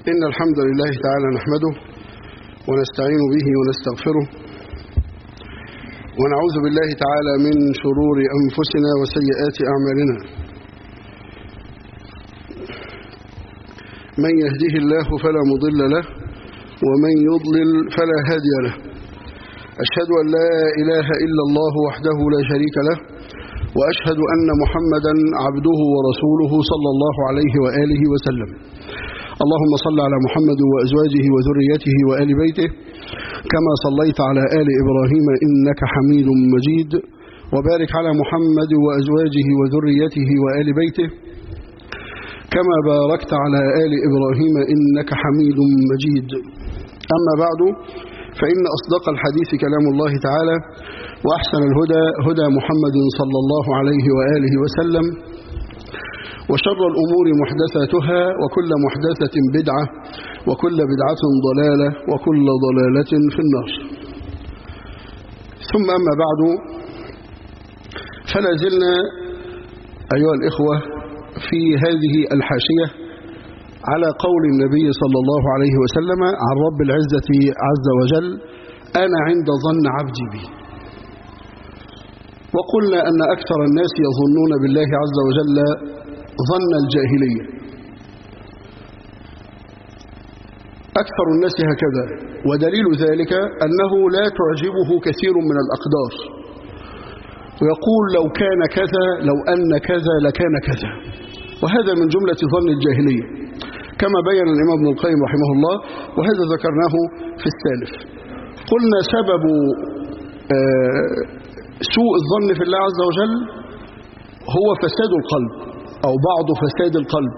إن الحمد لله تعالى نحمده ونستعين به ونستغفره ونعوذ بالله تعالى من شرور أنفسنا وسيئات أعمالنا من يهده الله فلا مضل له ومن يضلل فلا هادي له أشهد أن لا إله إلا الله وحده لا شريك له وأشهد أن محمدا عبده ورسوله صلى الله عليه وآله وسلم اللهم صل على محمد وأزواجه وذريته وآل بيته كما صليت على آل إبراهيم إنك حميد مجيد وبارك على محمد وأزواجه وذريته وآل بيته كما باركت على آل إبراهيم إنك حميد مجيد أما بعد فإن أصدق الحديث كلام الله تعالى وأحسن الهدى هدى محمد صلى الله عليه وآله وسلم وشر الأمور محدثاتها وكل محدثة بدعة وكل بدعة ضلالة وكل ضلالة في النار ثم أما بعد فلا زلنا أيها الإخوة في هذه الحاشية على قول النبي صلى الله عليه وسلم عن رب العزة عز وجل أنا عند ظن عبدي بي وقلنا أن أكثر الناس يظنون بالله عز وجل ظن الجاهلية أكثر الناس هكذا ودليل ذلك أنه لا تعجبه كثير من الأقدار ويقول لو كان كذا لو أن كذا لكان كذا وهذا من جملة ظن الجاهلية كما بين الإمام ابن القيم رحمه الله وهذا ذكرناه في السالف قلنا سبب سوء الظن في الله عز وجل هو فساد القلب أو بعض فساد القلب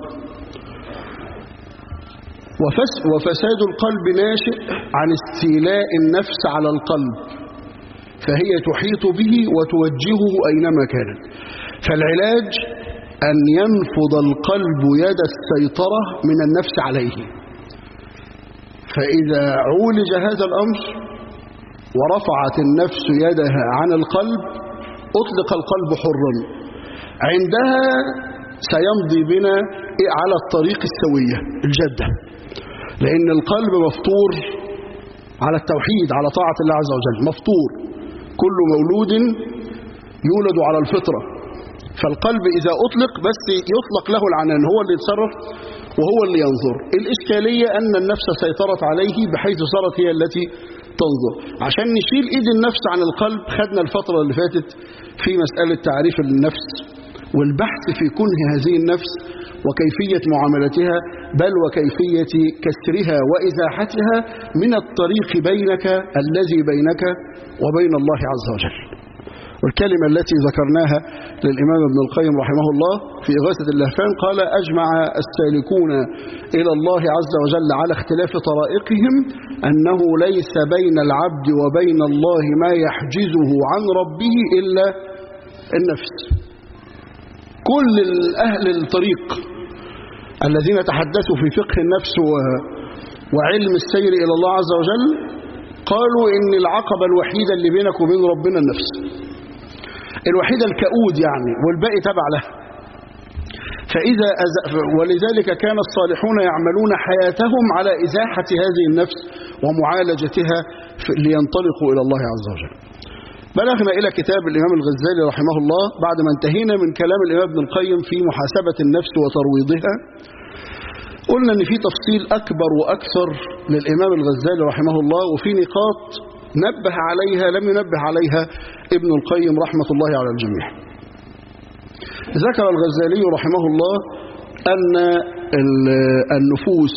وفساد القلب ناشئ عن استيلاء النفس على القلب فهي تحيط به وتوجهه أينما كانت فالعلاج أن ينفض القلب يد السيطرة من النفس عليه فإذا عولج هذا الأمر ورفعت النفس يدها عن القلب أطلق القلب حرا عندها سيمضي بنا على الطريق السوية الجدة لأن القلب مفطور على التوحيد على طاعة الله عز وجل مفطور كل مولود يولد على الفطرة فالقلب إذا أطلق بس يطلق له العنان هو اللي يتصرف وهو اللي ينظر الإشكالية أن النفس سيطرت عليه بحيث صارت هي التي تنظر عشان نشيل إيد النفس عن القلب خدنا الفترة اللي فاتت في مسألة تعريف النفس والبحث في كنه هذه النفس وكيفية معاملتها بل وكيفية كسرها وإزاحتها من الطريق بينك الذي بينك وبين الله عز وجل والكلمة التي ذكرناها للإمام ابن القيم رحمه الله في إغاثة اللهفان قال أجمع السالكون إلى الله عز وجل على اختلاف طرائقهم أنه ليس بين العبد وبين الله ما يحجزه عن ربه إلا النفس كل أهل الطريق الذين تحدثوا في فقه النفس وعلم السير إلى الله عز وجل قالوا إن العقبة الوحيدة اللي بينك وبين ربنا النفس الوحيدة الكؤود يعني والباقي تبع له فإذا أز... ولذلك كان الصالحون يعملون حياتهم على إزاحة هذه النفس ومعالجتها لينطلقوا إلى الله عز وجل بلغنا إلى كتاب الإمام الغزالي رحمه الله بعد ما انتهينا من كلام الإمام ابن القيم في محاسبة النفس وترويضها قلنا أن في تفصيل أكبر وأكثر للإمام الغزالي رحمه الله وفي نقاط نبه عليها لم ينبه عليها ابن القيم رحمة الله على الجميع ذكر الغزالي رحمه الله أن النفوس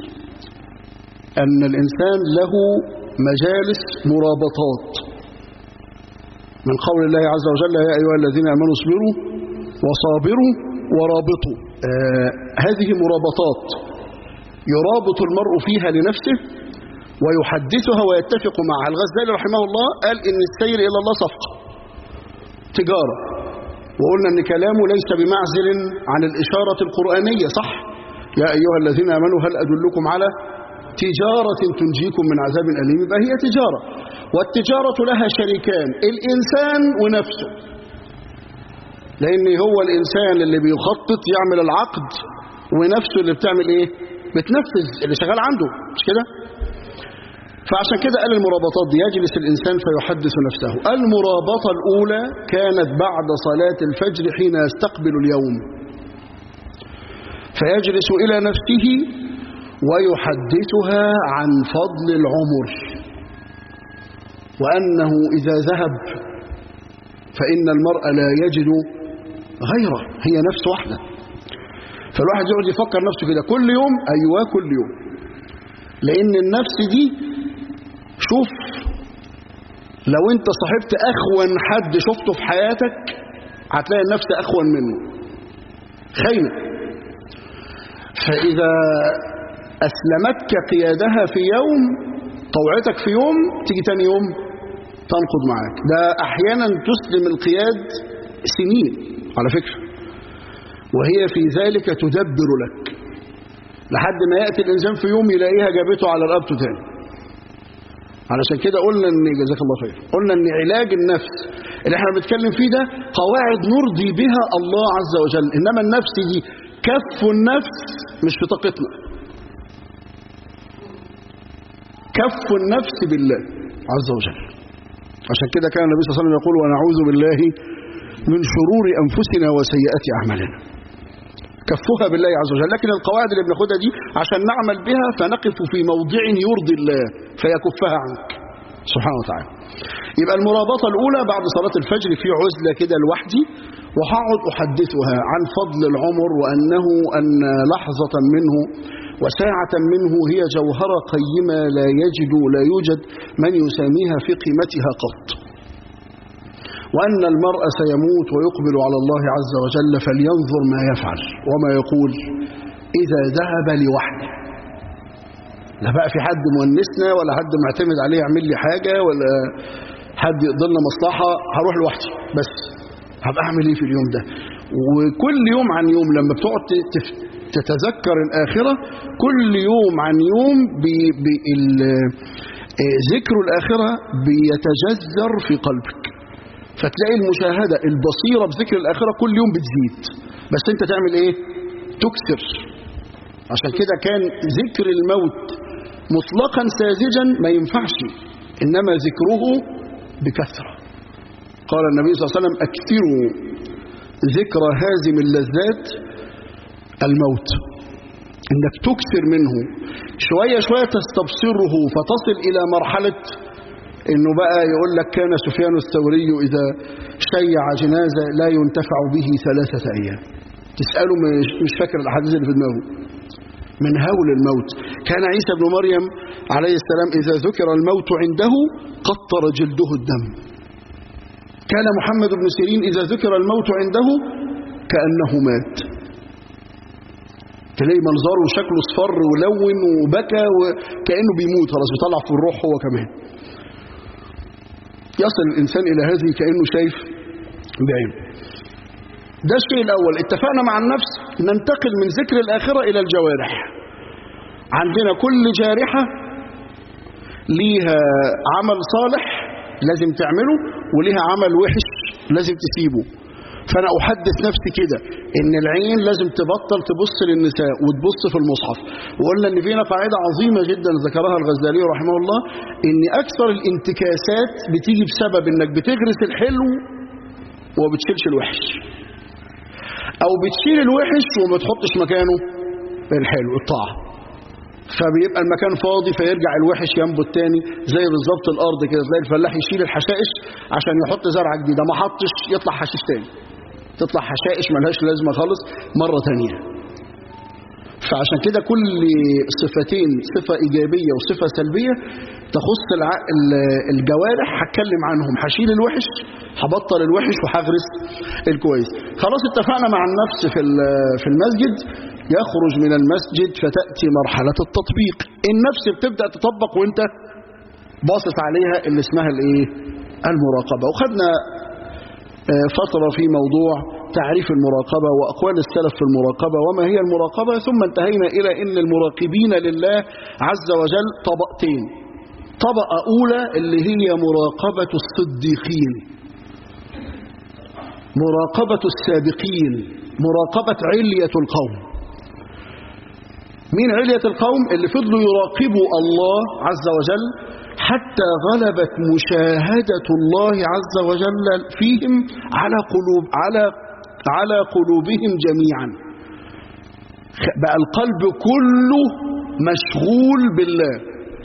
أن الإنسان له مجالس مرابطات من قول الله عز وجل يا أيها الذين آمنوا اصبروا وصابروا ورابطوا آه هذه مرابطات يرابط المرء فيها لنفسه ويحدثها ويتفق معها الغزالي رحمه الله قال إن السير إلى الله صفقة تجارة وقلنا أن كلامه ليس بمعزل عن الإشارة القرآنية صح يا أيها الذين آمنوا هل أدلكم على تجارة تنجيكم من عذاب أليم يبقى هي تجارة والتجارة لها شريكان الإنسان ونفسه لأن هو الإنسان اللي بيخطط يعمل العقد ونفسه اللي بتعمل إيه بتنفذ اللي شغال عنده مش كده فعشان كده قال المرابطات دي يجلس الإنسان فيحدث نفسه المرابطة الأولى كانت بعد صلاة الفجر حين يستقبل اليوم فيجلس إلى نفسه ويحدثها عن فضل العمر وأنه إذا ذهب فإن المرء لا يجد غيره هي نفس واحدة فالواحد يقعد يفكر نفسه كده كل يوم أيوة كل يوم لأن النفس دي شوف لو انت صاحبت أخون حد شفته في حياتك هتلاقي النفس أخون منه خاينة فإذا أسلمتك قيادها في يوم طوعتك في يوم تيجي تاني يوم تنقض معاك ده أحيانا تسلم القياد سنين على فكرة وهي في ذلك تدبر لك لحد ما يأتي الإنسان في يوم يلاقيها جابته على رقبته تاني علشان كده قلنا ان جزاك الله خير قلنا ان علاج النفس اللي احنا بنتكلم فيه ده قواعد نرضي بها الله عز وجل انما النفس دي كف النفس مش في طاقتنا كف النفس بالله عز وجل عشان كده كان النبي صلى الله عليه وسلم يقول ونعوذ بالله من شرور أنفسنا وسيئات أعمالنا كفها بالله عز وجل لكن القواعد اللي بناخدها دي عشان نعمل بها فنقف في موضع يرضي الله فيكفها عنك سبحانه وتعالى يبقى المرابطة الأولى بعد صلاة الفجر في عزلة كده لوحدي وهقعد أحدثها عن فضل العمر وأنه أن لحظة منه وساعة منه هي جوهرة قيمة لا يجد لا يوجد من يساميها في قيمتها قط وأن المرء سيموت ويقبل على الله عز وجل فلينظر ما يفعل وما يقول إذا ذهب لوحده لا بقى في حد مونسنا ولا حد معتمد عليه يعمل لي حاجة ولا حد يقضي لنا مصلحة هروح لوحدي بس هبقى أعمل إيه في اليوم ده وكل يوم عن يوم لما بتقعد تتذكر الآخرة كل يوم عن يوم بي بي ذكر الآخرة بيتجذر في قلبك فتلاقي المشاهدة البصيرة بذكر الآخرة كل يوم بتزيد بس انت تعمل ايه تكثر عشان كده كان ذكر الموت مطلقا ساذجا ما ينفعش إنما ذكره بكثرة قال النبي صلى الله عليه وسلم أكثروا ذكر هازم اللذات الموت انك تكثر منه شوية شوية تستبصره فتصل إلى مرحلة انه بقى يقول لك كان سفيان الثوري اذا شيع جنازة لا ينتفع به ثلاثة ايام تسأله مش, مش فاكر الاحاديث اللي في دماغه من هول الموت كان عيسى بن مريم عليه السلام اذا ذكر الموت عنده قطر جلده الدم كان محمد بن سيرين اذا ذكر الموت عنده كأنه مات تلاقي منظره وشكله اصفر ولون وبكى وكأنه بيموت خلاص بيطلع في الروح هو كمان يصل الإنسان إلى هذه كأنه شايف بعينه ده الشيء الأول اتفقنا مع النفس ننتقل من ذكر الآخرة إلى الجوارح عندنا كل جارحة ليها عمل صالح لازم تعمله وليها عمل وحش لازم تسيبه فأنا أحدث نفسي كده إن العين لازم تبطل تبص للنساء وتبص في المصحف وقلنا إن فينا قاعدة عظيمة جدا ذكرها الغزالي رحمه الله إن أكثر الانتكاسات بتيجي بسبب إنك بتغرس الحلو وما بتشيلش الوحش أو بتشيل الوحش وما تحطش مكانه الحلو الطاعة فبيبقى المكان فاضي فيرجع الوحش ينبت تاني زي بالظبط الأرض كده زي الفلاح يشيل الحشائش عشان يحط زرعة جديدة ما حطش يطلع حشيش تاني تطلع حشائش ملهاش لازمة خالص مرة تانية فعشان كده كل صفتين صفة إيجابية وصفة سلبية تخص الجوارح هتكلم عنهم هشيل الوحش هبطل الوحش وهغرس الكويس خلاص اتفقنا مع النفس في في المسجد يخرج من المسجد فتأتي مرحلة التطبيق النفس بتبدأ تطبق وانت باصص عليها اللي اسمها الايه المراقبة وخدنا فترة في موضوع تعريف المراقبة وأقوال السلف في المراقبة وما هي المراقبة ثم انتهينا إلى أن المراقبين لله عز وجل طبقتين طبقة أولى اللي هي مراقبة الصديقين مراقبة السابقين مراقبة علية القوم مين علية القوم اللي فضلوا يراقبوا الله عز وجل حتى غلبت مشاهدة الله عز وجل فيهم على قلوب على على قلوبهم جميعا بقى القلب كله مشغول بالله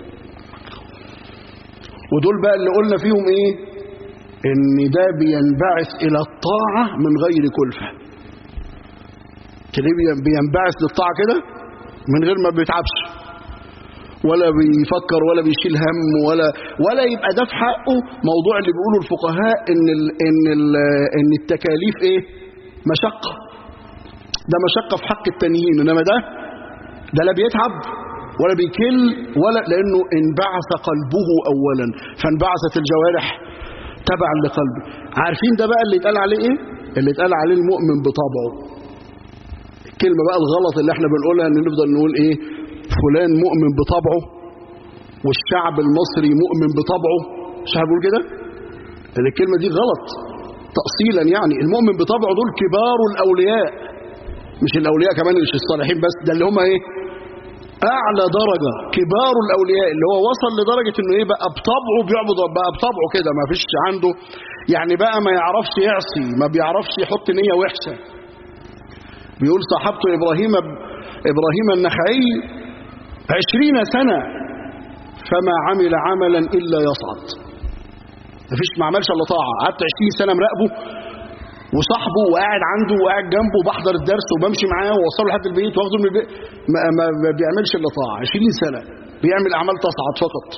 ودول بقى اللي قلنا فيهم ايه ان ده بينبعث الى الطاعة من غير كلفة تلاقيه بينبعث للطاعة كده من غير ما بيتعبش ولا بيفكر ولا بيشيل هم ولا ولا يبقى ده في حقه موضوع اللي بيقولوا الفقهاء ان ال ان ال ان التكاليف ايه مشقة ده مشقة في حق التانيين انما ده ده لا بيتعب ولا بيكل ولا لانه انبعث قلبه اولا فانبعثت الجوارح تبعا لقلبه عارفين ده بقى اللي اتقال عليه ايه اللي اتقال عليه المؤمن بطبعه الكلمة بقى الغلط اللي احنا بنقولها ان نفضل نقول ايه فلان مؤمن بطبعه والشعب المصري مؤمن بطبعه مش بيقول كده الكلمة دي غلط تأصيلا يعني المؤمن بطبعه دول كبار الأولياء مش الأولياء كمان مش الصالحين بس ده اللي هم ايه أعلى درجة كبار الأولياء اللي هو وصل لدرجة إنه إيه بقى بطبعه بيعبد بقى بطبعه كده ما فيش عنده يعني بقى ما يعرفش يعصي ما بيعرفش يحط نية وحشة بيقول صاحبته إبراهيم إبراهيم النخعي عشرين سنة فما عمل عملا إلا يصعد ما فيش ما عملش إلا طاعة قعدت عشرين سنة مراقبه وصاحبه وقاعد عنده وقاعد جنبه بحضر الدرس وبمشي معاه ووصله لحد البيت واخده من البيت ما, ما, ما بيعملش الا طاعه 20 سنه بيعمل اعمال تصعد فقط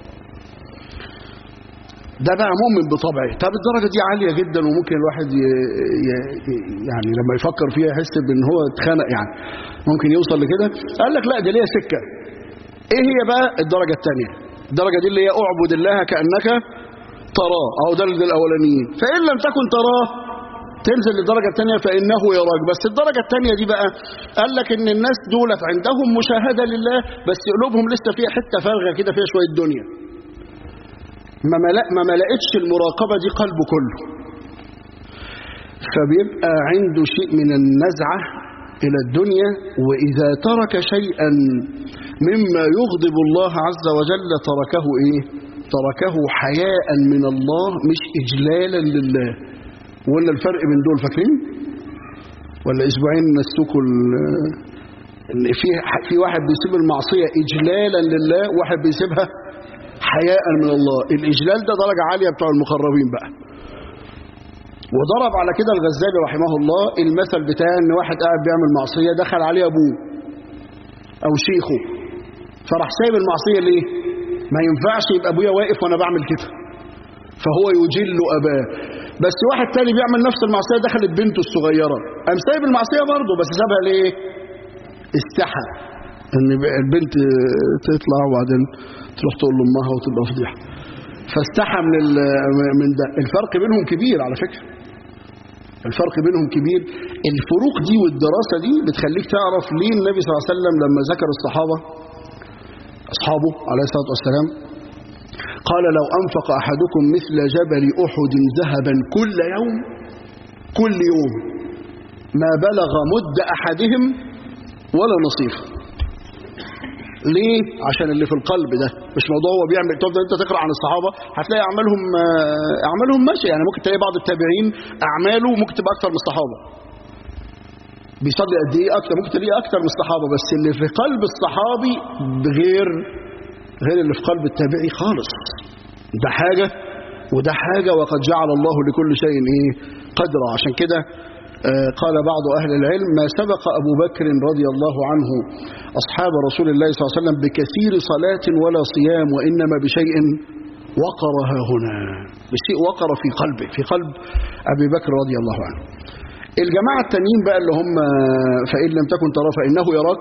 ده بقى مؤمن بطبعه طب الدرجه دي عاليه جدا وممكن الواحد ي... ي... يعني لما يفكر فيها يحس بان هو اتخنق يعني ممكن يوصل لكده قال لك لا دي ليها سكه ايه هي بقى الدرجه الثانيه الدرجه دي اللي هي اعبد الله كانك تراه اهو ده الاولانيين فان لم تكن تراه تنزل للدرجة الثانية فإنه يراك بس الدرجة الثانية دي بقى قال لك إن الناس دولت عندهم مشاهدة لله بس قلوبهم لسه فيها حتة فارغة كده فيها شوية دنيا ما, ملأ ما ملأتش المراقبة دي قلبه كله فبيبقى عنده شيء من النزعة إلى الدنيا وإذا ترك شيئا مما يغضب الله عز وجل تركه إيه تركه حياء من الله مش إجلالا لله ولا الفرق بين دول فاكرين ولا اسبوعين نستوكوا في في واحد بيسيب المعصيه اجلالا لله وواحد بيسيبها حياء من الله الاجلال ده درجه عاليه بتوع المقربين بقى وضرب على كده الغزالي رحمه الله المثل بتاع ان واحد قاعد بيعمل معصيه دخل عليه ابوه او شيخه فراح سايب المعصيه ليه ما ينفعش يبقى ابويا واقف وانا بعمل كده فهو يجل اباه بس واحد تاني بيعمل نفس المعصيه دخلت بنته الصغيره قام سايب المعصيه برضه بس سابها ليه استحى ان البنت تطلع وبعدين تروح تقول لامها وتبقى فضيحه فاستحى من من ده الفرق بينهم كبير على فكره الفرق بينهم كبير الفروق دي والدراسه دي بتخليك تعرف ليه النبي صلى الله عليه وسلم لما ذكر الصحابه اصحابه عليه الصلاه والسلام قال لو أنفق أحدكم مثل جبل أحد ذهبا كل يوم كل يوم ما بلغ مد أحدهم ولا نصيفه ليه؟ عشان اللي في القلب ده مش موضوع هو بيعمل تفضل انت تقرا عن الصحابه هتلاقي اعمالهم اعمالهم ماشيه يعني ممكن تلاقي بعض التابعين اعماله ممكن تبقى اكتر من الصحابه بيصلي قد ايه اكتر ممكن تلاقيه اكتر من الصحابه بس اللي في قلب الصحابي غير غير اللي في قلب التابعي خالص ده حاجة وده حاجة وقد جعل الله لكل شيء ايه قدرا عشان كده آه قال بعض أهل العلم ما سبق أبو بكر رضي الله عنه أصحاب رسول الله صلى الله عليه وسلم بكثير صلاة ولا صيام وإنما بشيء وقرها هنا بشيء وقر في قلبه في قلب أبي بكر رضي الله عنه الجماعة التانيين بقى اللي هم فإن لم تكن ترى فإنه يراك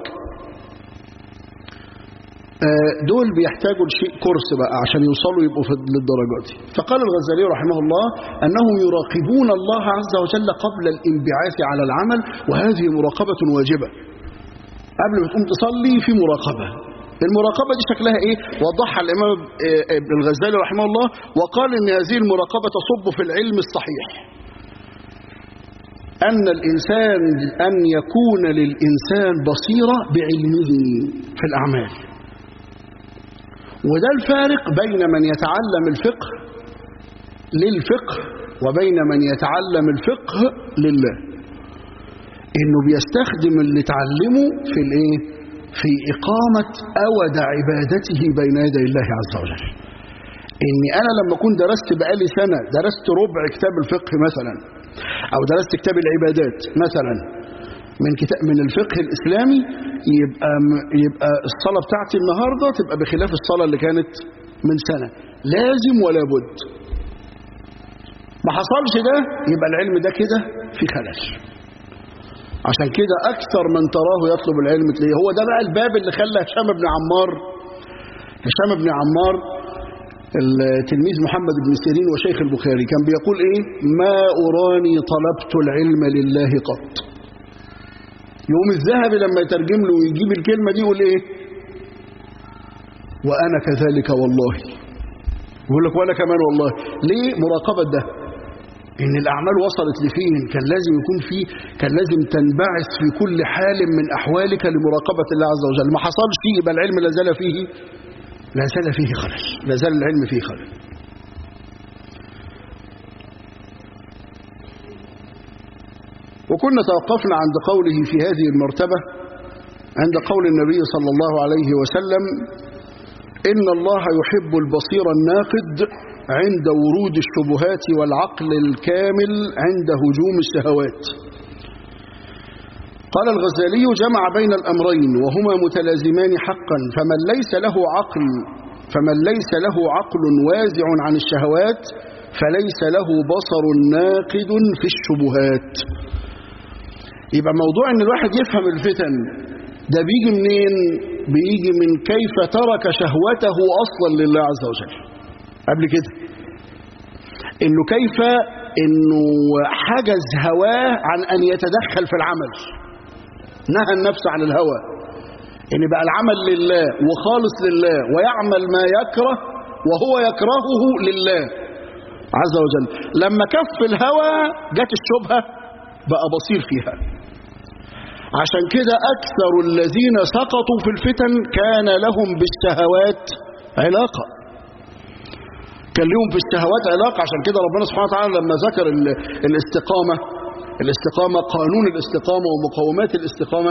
دول بيحتاجوا لشيء كورس بقى عشان يوصلوا يبقوا في للدرجات دي فقال الغزالي رحمه الله أنهم يراقبون الله عز وجل قبل الانبعاث على العمل وهذه مراقبة واجبة قبل ما تقوم تصلي في مراقبة المراقبة دي شكلها ايه وضحها الامام ابن الغزالي رحمه الله وقال ان هذه المراقبة تصب في العلم الصحيح أن الإنسان أن يكون للإنسان بصيرة بعلمه في الأعمال وده الفارق بين من يتعلم الفقه للفقه وبين من يتعلم الفقه لله انه بيستخدم اللي اتعلمه في الايه في اقامه اود عبادته بين يدي الله عز وجل اني انا لما اكون درست بقالي سنه درست ربع كتاب الفقه مثلا او درست كتاب العبادات مثلا من كتاب من الفقه الاسلامي يبقى يبقى الصلاه بتاعتي النهارده تبقى بخلاف الصلاه اللي كانت من سنه لازم ولا بد ما حصلش ده يبقى العلم ده كده في خلل عشان كده اكثر من تراه يطلب العلم تلاقيه هو ده بقى الباب اللي خلى هشام بن عمار هشام بن عمار التلميذ محمد بن سيرين وشيخ البخاري كان بيقول ايه ما اراني طلبت العلم لله قط يوم الذهبي لما يترجم له ويجيب الكلمه دي يقول ايه وانا كذلك والله يقول لك وانا كمان والله ليه مراقبه ده ان الاعمال وصلت لفين كان لازم يكون في كان لازم تنبعث في كل حال من احوالك لمراقبه الله عز وجل ما حصلش يبقى العلم لا زال فيه لا زال فيه خلل لا زال العلم فيه خلل وكنا توقفنا عند قوله في هذه المرتبة عند قول النبي صلى الله عليه وسلم إن الله يحب البصير الناقد عند ورود الشبهات والعقل الكامل عند هجوم الشهوات قال الغزالي جمع بين الأمرين وهما متلازمان حقا فمن ليس له عقل فمن ليس له عقل وازع عن الشهوات فليس له بصر ناقد في الشبهات يبقى موضوع ان الواحد يفهم الفتن ده بيجي منين بيجي من كيف ترك شهوته اصلا لله عز وجل قبل كده انه كيف انه حجز هواه عن ان يتدخل في العمل نهى النفس عن الهوى ان بقى العمل لله وخالص لله ويعمل ما يكره وهو يكرهه لله عز وجل لما كف الهوى جت الشبهة بقى بصير فيها عشان كده أكثر الذين سقطوا في الفتن كان لهم بالشهوات علاقة كان لهم في الشهوات علاقة عشان كده ربنا سبحانه وتعالى لما ذكر الاستقامة الاستقامة قانون الاستقامة ومقومات الاستقامة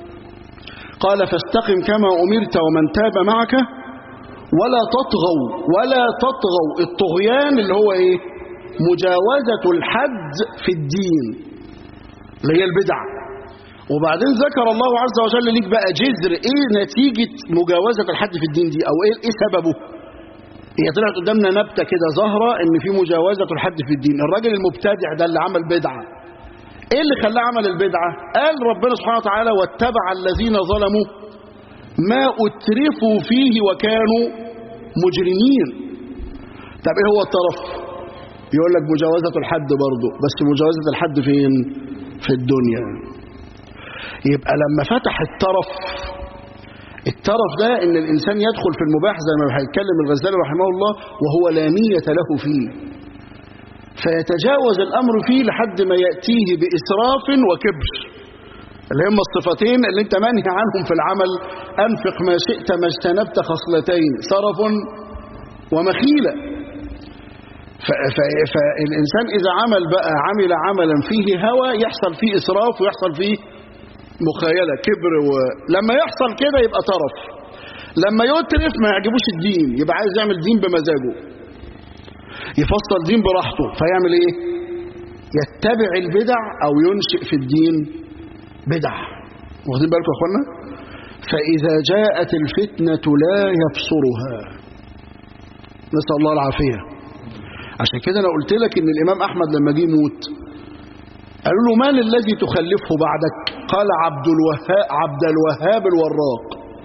قال فاستقم كما أمرت ومن تاب معك ولا تطغوا ولا تطغوا الطغيان اللي هو ايه مجاوزة الحد في الدين اللي هي البدع وبعدين ذكر الله عز وجل ليك بقى جذر ايه نتيجة مجاوزة الحد في الدين دي او ايه, إيه سببه هي طلعت قدامنا نبتة كده ظاهرة ان في مجاوزة الحد في الدين الراجل المبتدع ده اللي عمل بدعة ايه اللي خلاه عمل البدعة قال ربنا سبحانه وتعالى واتبع الذين ظلموا ما اترفوا فيه وكانوا مجرمين طب ايه هو الطرف يقول لك مجاوزة الحد برضه بس مجاوزة الحد فين في الدنيا يبقى لما فتح الطرف الطرف ده ان الانسان يدخل في المباح زي ما هيتكلم الغزالي رحمه الله وهو لا نية له فيه فيتجاوز الامر فيه لحد ما يأتيه بإسراف وكبر اللي هم الصفتين اللي انت منهي عنهم في العمل انفق ما شئت ما اجتنبت خصلتين سرف ومخيلة فالإنسان إذا عمل بقى عمل عملا فيه هوى يحصل فيه إسراف ويحصل فيه مخايلة كبر ولما يحصل كده يبقى طرف لما يترف ما يعجبوش الدين يبقى عايز يعمل دين بمزاجه يفصل دين براحته فيعمل ايه يتبع البدع او ينشئ في الدين بدع واخدين بالكم يا اخوانا فاذا جاءت الفتنه لا يبصرها نسال الله العافيه عشان كده انا قلت لك ان الامام احمد لما جه يموت قالوا له من الذي تخلفه بعدك قال عبد الوهاب عبد الوهاب الوراق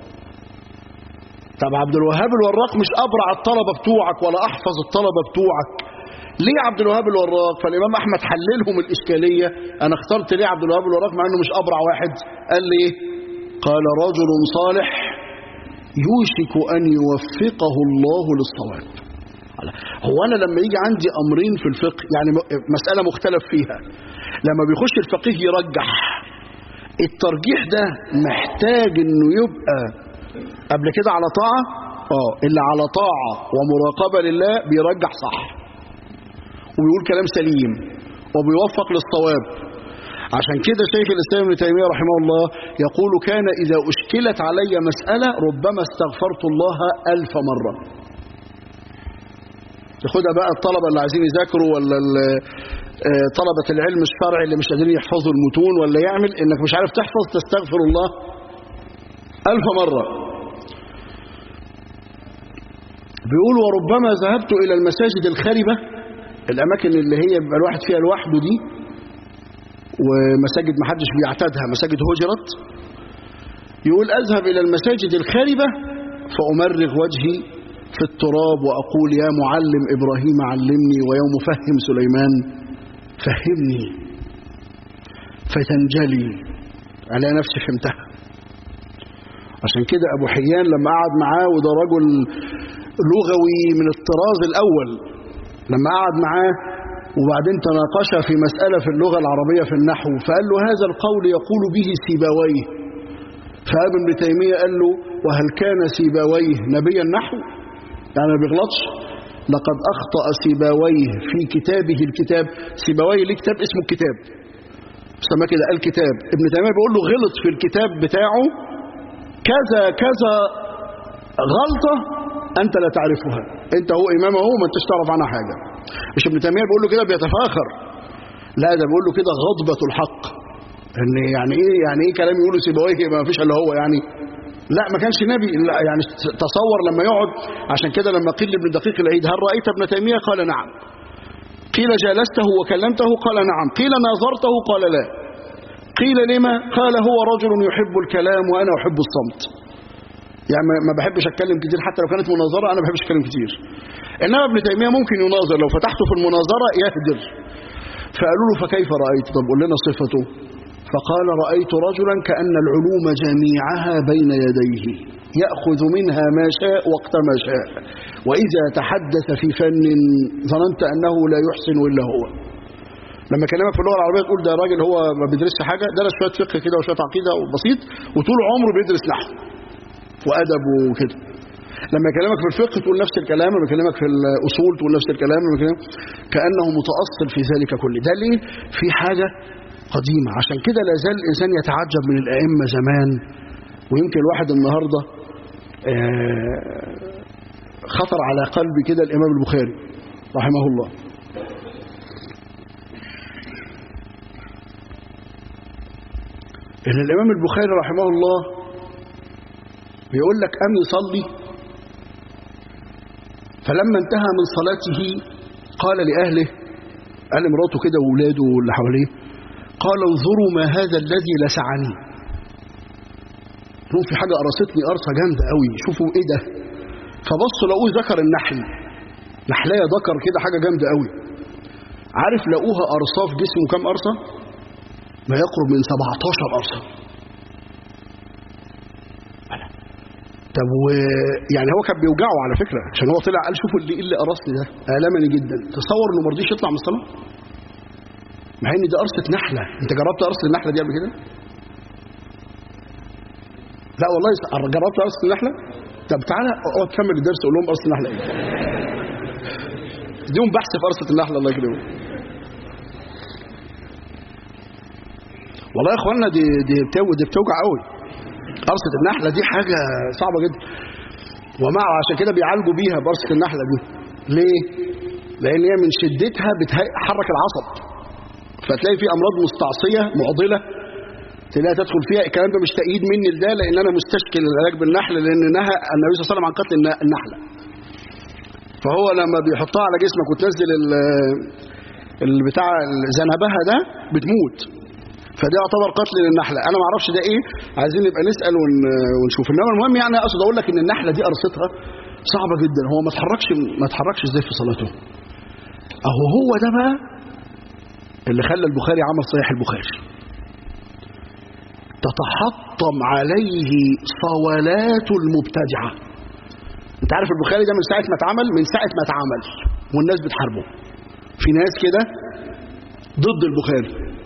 طب عبد الوهاب الوراق مش ابرع الطلبه بتوعك ولا احفظ الطلبه بتوعك ليه عبد الوهاب الوراق فالامام احمد حللهم الاشكاليه انا اخترت ليه عبد الوهاب الوراق مع انه مش ابرع واحد قال لي ايه قال رجل صالح يوشك ان يوفقه الله للصواب هو انا لما يجي عندي امرين في الفقه يعني مساله مختلف فيها لما بيخش الفقيه يرجح الترجيح ده محتاج انه يبقى قبل كده على طاعة اه اللي على طاعة ومراقبة لله بيرجح صح وبيقول كلام سليم وبيوفق للصواب عشان كده شيخ الإسلام ابن تيمية رحمه الله يقول كان إذا أشكلت علي مسألة ربما استغفرت الله ألف مرة ياخدها بقى الطلبة اللي عايزين يذاكروا ولا طلبة العلم الشرعي اللي مش قادرين يحفظوا المتون ولا يعمل انك مش عارف تحفظ تستغفر الله ألف مرة بيقول وربما ذهبت إلى المساجد الخربة الأماكن اللي هي بيبقى الواحد فيها لوحده دي ومساجد محدش بيعتادها مساجد هجرت يقول أذهب إلى المساجد الخربة فأمرغ وجهي في التراب وأقول يا معلم إبراهيم علمني ويا مفهم سليمان فهمني فتنجلي على نفسي فهمتها عشان كده أبو حيان لما قعد معاه وده رجل لغوي من الطراز الأول لما قعد معاه وبعدين تناقش في مسألة في اللغة العربية في النحو فقال له هذا القول يقول به سيبويه فابن ابن تيمية قال له وهل كان سيبويه نبيا نحو يعني ما بيغلطش لقد أخطأ سيبويه في كتابه الكتاب سيبويه ليه كتاب اسمه الكتاب سماه كده الكتاب ابن تيمية بيقول له غلط في الكتاب بتاعه كذا كذا غلطة أنت لا تعرفها أنت هو إمام هو ما أنتش تعرف عنها حاجة مش ابن تيمية بيقول له كده بيتفاخر لا ده بيقول له كده غضبة الحق ان يعني ايه يعني ايه كلام يقوله سيبويه ما فيش الا هو يعني لا ما كانش نبي لا يعني تصور لما يقعد عشان كده لما قيل لابن دقيق العيد هل رأيت ابن تيمية قال نعم قيل جالسته وكلمته قال نعم قيل ناظرته قال لا قيل لما قال هو رجل يحب الكلام وأنا أحب الصمت يعني ما بحبش أتكلم كتير حتى لو كانت مناظرة أنا ما بحبش أتكلم كتير إنما ابن تيمية ممكن يناظر لو فتحته في المناظرة يهدر فقالوا له فكيف رأيت طب قول لنا صفته فقال رأيت رجلا كأن العلوم جميعها بين يديه يأخذ منها ما شاء وقت ما شاء وإذا تحدث في فن ظننت أنه لا يحسن إلا هو لما كلمك في اللغة العربية تقول ده راجل هو ما بيدرسش حاجة درس شوية فقه كده وشوية عقيدة وبسيط وطول عمره بيدرس نحو وأدب وكده لما يكلمك في الفقه تقول نفس الكلام لما يكلمك في الأصول تقول نفس الكلام لما يكلمك كأنه متأصل في ذلك كله ده ليه في حاجة قديمة عشان كده لا زال الإنسان يتعجب من الأئمة زمان ويمكن الواحد النهاردة خطر على قلبي كده الإمام البخاري رحمه الله إن الإمام البخاري رحمه الله بيقول لك أم يصلي فلما انتهى من صلاته قال لأهله قال مراته كده وولاده واللي حواليه قال انظروا ما هذا الذي لسعني لهم في حاجة قرصتني قرصة جامدة قوي شوفوا ايه ده فبصوا لقوه ذكر النحل نحلية ذكر كده حاجة جامدة قوي عارف لقوها قرصة في جسمه كام قرصة ما يقرب من 17 قرصة طب و يعني هو كان بيوجعه على فكرة عشان هو طلع قال شوفوا اللي اللي قرصني ده آلمني جدا تصور انه ما رضيش يطلع من الصلاة مع ان دي قرصة نحلة انت جربت قرصة النحلة دي قبل كده لا والله جربت قرصة النحلة طب تعالى اقعد كمل الدرس قول لهم قرصة النحلة ايه ديهم بحث في قرصة النحلة الله يكرمه والله يا اخوانا دي دي دي بتوجع قوي قرصة النحلة دي حاجة صعبة جدا ومع عشان كده بيعالجوا بيها بقرصة النحلة دي ليه؟ لأن هي من شدتها بتحرك العصب فتلاقي في أمراض مستعصية معضلة تلاقي تدخل فيها الكلام ده مش تأييد مني لده لأن أنا مستشكل العلاج بالنحل لأن نهى النبي صلى الله عليه وسلم عن قتل النحلة فهو لما بيحطها على جسمك وتنزل البتاع ذنبها ده بتموت فده يعتبر قتل للنحلة أنا ما اعرفش ده إيه عايزين نبقى نسأل ونشوف إنما المهم يعني أقصد أقول لك إن النحلة دي قرصتها صعبة جدا هو ما اتحركش ما اتحركش إزاي في صلاته أهو هو ده بقى اللي خلى البخاري عمل صحيح البخاري تتحطم عليه صولات المبتدعة انت عارف البخاري ده من ساعة ما اتعمل من ساعة ما اتعمل والناس بتحاربه في ناس كده ضد البخاري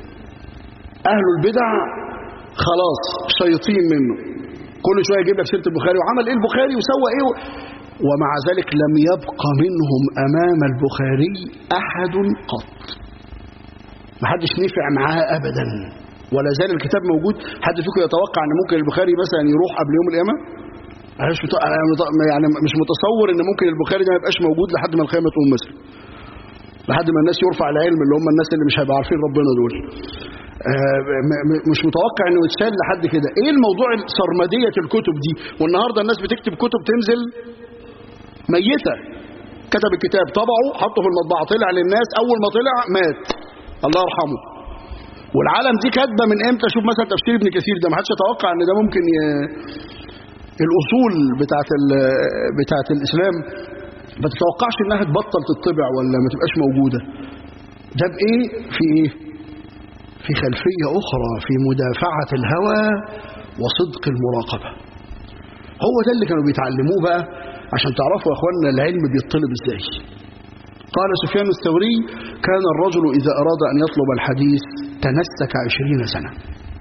أهل البدع خلاص شيطين منه كل شوية يجيب لك سيرة البخاري وعمل إيه البخاري وسوى إيه ومع ذلك لم يبقى منهم أمام البخاري أحد قط ما حدش نفع معاه أبدا ولا زال الكتاب موجود حد فيكم يتوقع أن ممكن البخاري مثلا يروح قبل يوم القيامة أنا مش مت- أنا مت- يعني مش متصور ان ممكن البخاري ده ما يبقاش موجود لحد ما القيامه تقوم مثلا لحد ما الناس يرفع العلم اللي هم الناس اللي مش هيبقوا عارفين ربنا دول آه، م- م- مش متوقع انه يتشال لحد كده ايه الموضوع سرمديه الكتب دي والنهارده الناس بتكتب كتب تنزل ميته كتب الكتاب طبعه حطه في المطبعه طلع للناس اول ما طلع مات الله يرحمه والعالم دي كاتبه من امتى شوف مثلا تفسير ابن كثير ده ما حدش يتوقع ان ده ممكن ي... الاصول بتاعت ال... بتاعت الاسلام ما تتوقعش انها تبطل تطبع ولا ما تبقاش موجوده ده بايه في ايه في خلفيه اخرى في مدافعه الهوى وصدق المراقبه هو ده اللي كانوا بيتعلموه بقى عشان تعرفوا يا اخوانا العلم بيطلب ازاي قال سفيان الثوري كان الرجل اذا اراد ان يطلب الحديث تنسك عشرين سنه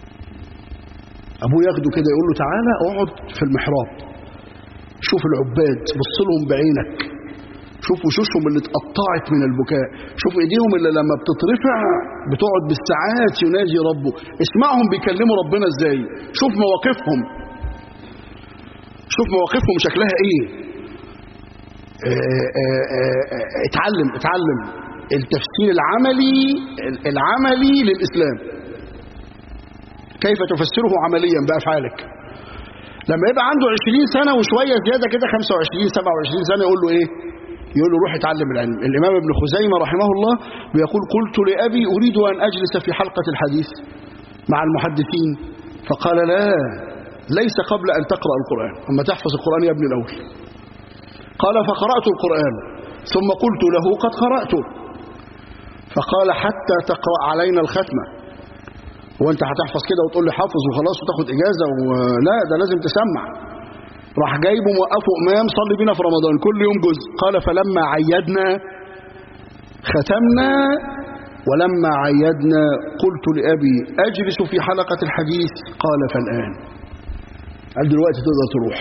ابوه ياخده كده يقول له تعالى اقعد في المحراب شوف العباد بص لهم بعينك شوف وشوشهم اللي اتقطعت من البكاء شوف ايديهم اللي لما بتترفع بتقعد بالساعات يناجي ربه اسمعهم بيكلموا ربنا ازاي شوف مواقفهم شوف مواقفهم شكلها ايه آه، آه، آه، آه، اتعلم اتعلم التفسير العملي العملي للإسلام كيف تفسره عمليا بأفعالك لما يبقى عنده 20 سنة وشوية زيادة كده 25 27 سنة يقول له ايه يقول له روح اتعلم العلم الإمام ابن خزيمة رحمه الله بيقول قلت لأبي أريد أن أجلس في حلقة الحديث مع المحدثين فقال لا ليس قبل أن تقرأ القرآن أما تحفظ القرآن يا ابن الأول قال فقرأت القرآن ثم قلت له قد قرأته فقال حتى تقرأ علينا الختمة وانت هتحفظ كده وتقول لي حافظ وخلاص وتاخد إجازة ولا ده لازم تسمع راح جايبه موقفه إمام صلي بينا في رمضان كل يوم جزء قال فلما عيدنا ختمنا ولما عيدنا قلت لأبي أجلس في حلقة الحديث قال فالآن قال دلوقتي تقدر تروح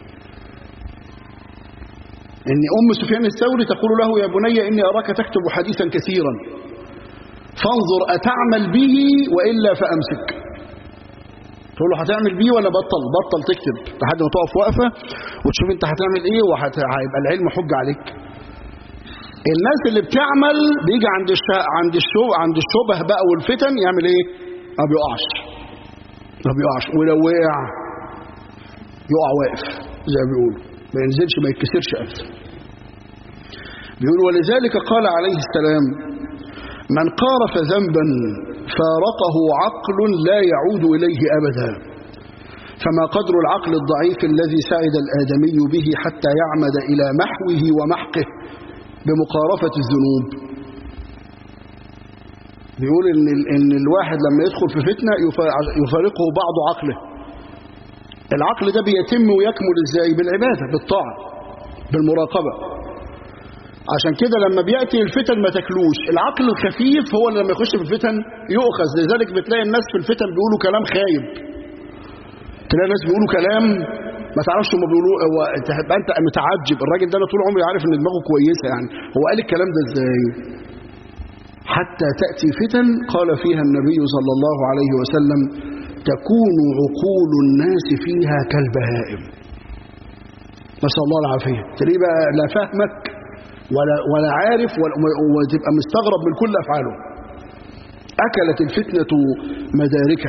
ان ام سفيان الثوري تقول له يا بني اني اراك تكتب حديثا كثيرا فانظر اتعمل به والا فامسك تقول له هتعمل بيه ولا بطل بطل تكتب لحد ما تقف وقفه وتشوف انت هتعمل ايه وهيبقى العلم حجه عليك الناس اللي بتعمل بيجي عند الش... عند الشو عند الشبه بقى والفتن يعمل ايه ما بيقعش ما بيقعش ولو وقع يقع واقف زي ما بيقولوا ما ينزلش ما يتكسرش أبدا بيقول ولذلك قال عليه السلام من قارف ذنبا فارقه عقل لا يعود إليه أبدا فما قدر العقل الضعيف الذي سعد الآدمي به حتى يعمد إلى محوه ومحقه بمقارفة الذنوب بيقول إن, إن الواحد لما يدخل في فتنة يفارقه بعض عقله العقل ده بيتم ويكمل ازاي بالعبادة بالطاعة بالمراقبة عشان كده لما بيأتي الفتن ما تاكلوش العقل الخفيف هو اللي لما يخش في الفتن يؤخذ لذلك بتلاقي الناس في الفتن بيقولوا كلام خايب تلاقي الناس بيقولوا كلام ما تعرفش هم بيقولوا هو تبقى انت متعجب الراجل ده انا طول عمري عارف ان دماغه كويسه يعني هو قال الكلام ده ازاي حتى تأتي فتن قال فيها النبي صلى الله عليه وسلم تكون عقول الناس فيها كالبهائم نسأل الله العافية تلاقيه بقى لا فهمك ولا, ولا عارف ولا وتبقى مستغرب من كل أفعاله أكلت الفتنة مداركه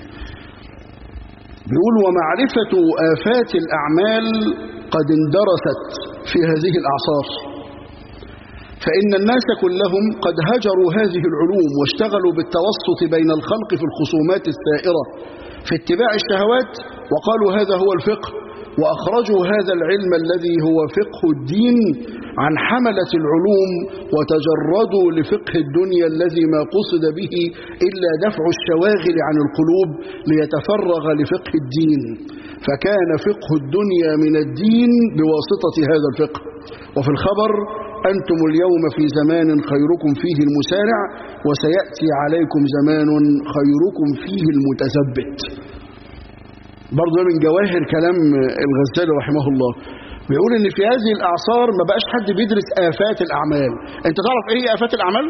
بيقول ومعرفة آفات الأعمال قد اندرست في هذه الأعصار فإن الناس كلهم قد هجروا هذه العلوم واشتغلوا بالتوسط بين الخلق في الخصومات السائرة في اتباع الشهوات وقالوا هذا هو الفقه وأخرجوا هذا العلم الذي هو فقه الدين عن حملة العلوم وتجردوا لفقه الدنيا الذي ما قصد به إلا دفع الشواغل عن القلوب ليتفرغ لفقه الدين فكان فقه الدنيا من الدين بواسطة هذا الفقه وفي الخبر أنتم اليوم في زمان خيركم فيه المسارع وسيأتي عليكم زمان خيركم فيه المتثبت برضه من جواهر كلام الغزالي رحمه الله بيقول ان في هذه الاعصار ما بقاش حد بيدرس افات الاعمال انت تعرف ايه هي افات الاعمال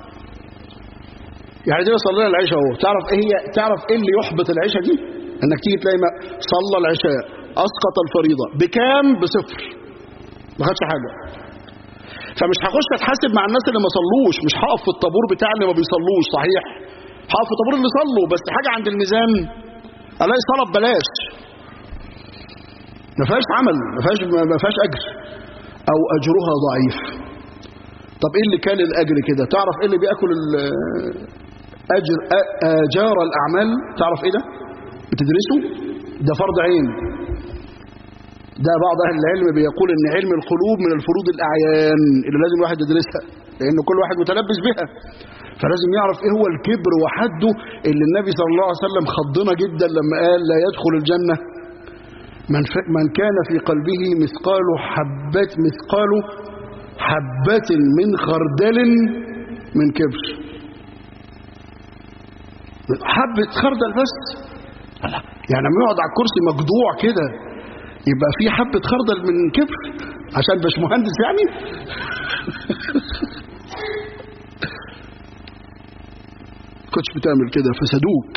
يعني دي صلينا العشاء اهو تعرف ايه هي تعرف ايه اللي يحبط العشاء دي انك تيجي تلاقي صلى العشاء اسقط الفريضه بكام بصفر ما خدش حاجه فمش هخش اتحاسب مع الناس اللي ما صلوش مش هقف في الطابور بتاع اللي ما بيصلوش صحيح هقف في الطابور اللي صلوا بس حاجه عند الميزان الاقي صلاه ببلاش ما فيهاش عمل ما فيهاش ما فيهاش اجر او اجرها ضعيف طب ايه اللي كان الاجر كده تعرف ايه اللي بياكل اجر اجار الاعمال تعرف ايه ده بتدرسه ده فرض عين ده بعض اهل العلم بيقول ان علم القلوب من الفروض الاعيان اللي لازم الواحد يدرسها لان كل واحد متلبس بها فلازم يعرف ايه هو الكبر وحده اللي النبي صلى الله عليه وسلم خضنا جدا لما قال لا يدخل الجنه من, من كان في قلبه مثقال حبة مثقال حبة من خردل من كبر حبة خردل بس يعني لما يقعد على الكرسي مجدوع كده يبقى في حبة خردل من كبر عشان باش مهندس يعني كنتش بتعمل كده فسدوك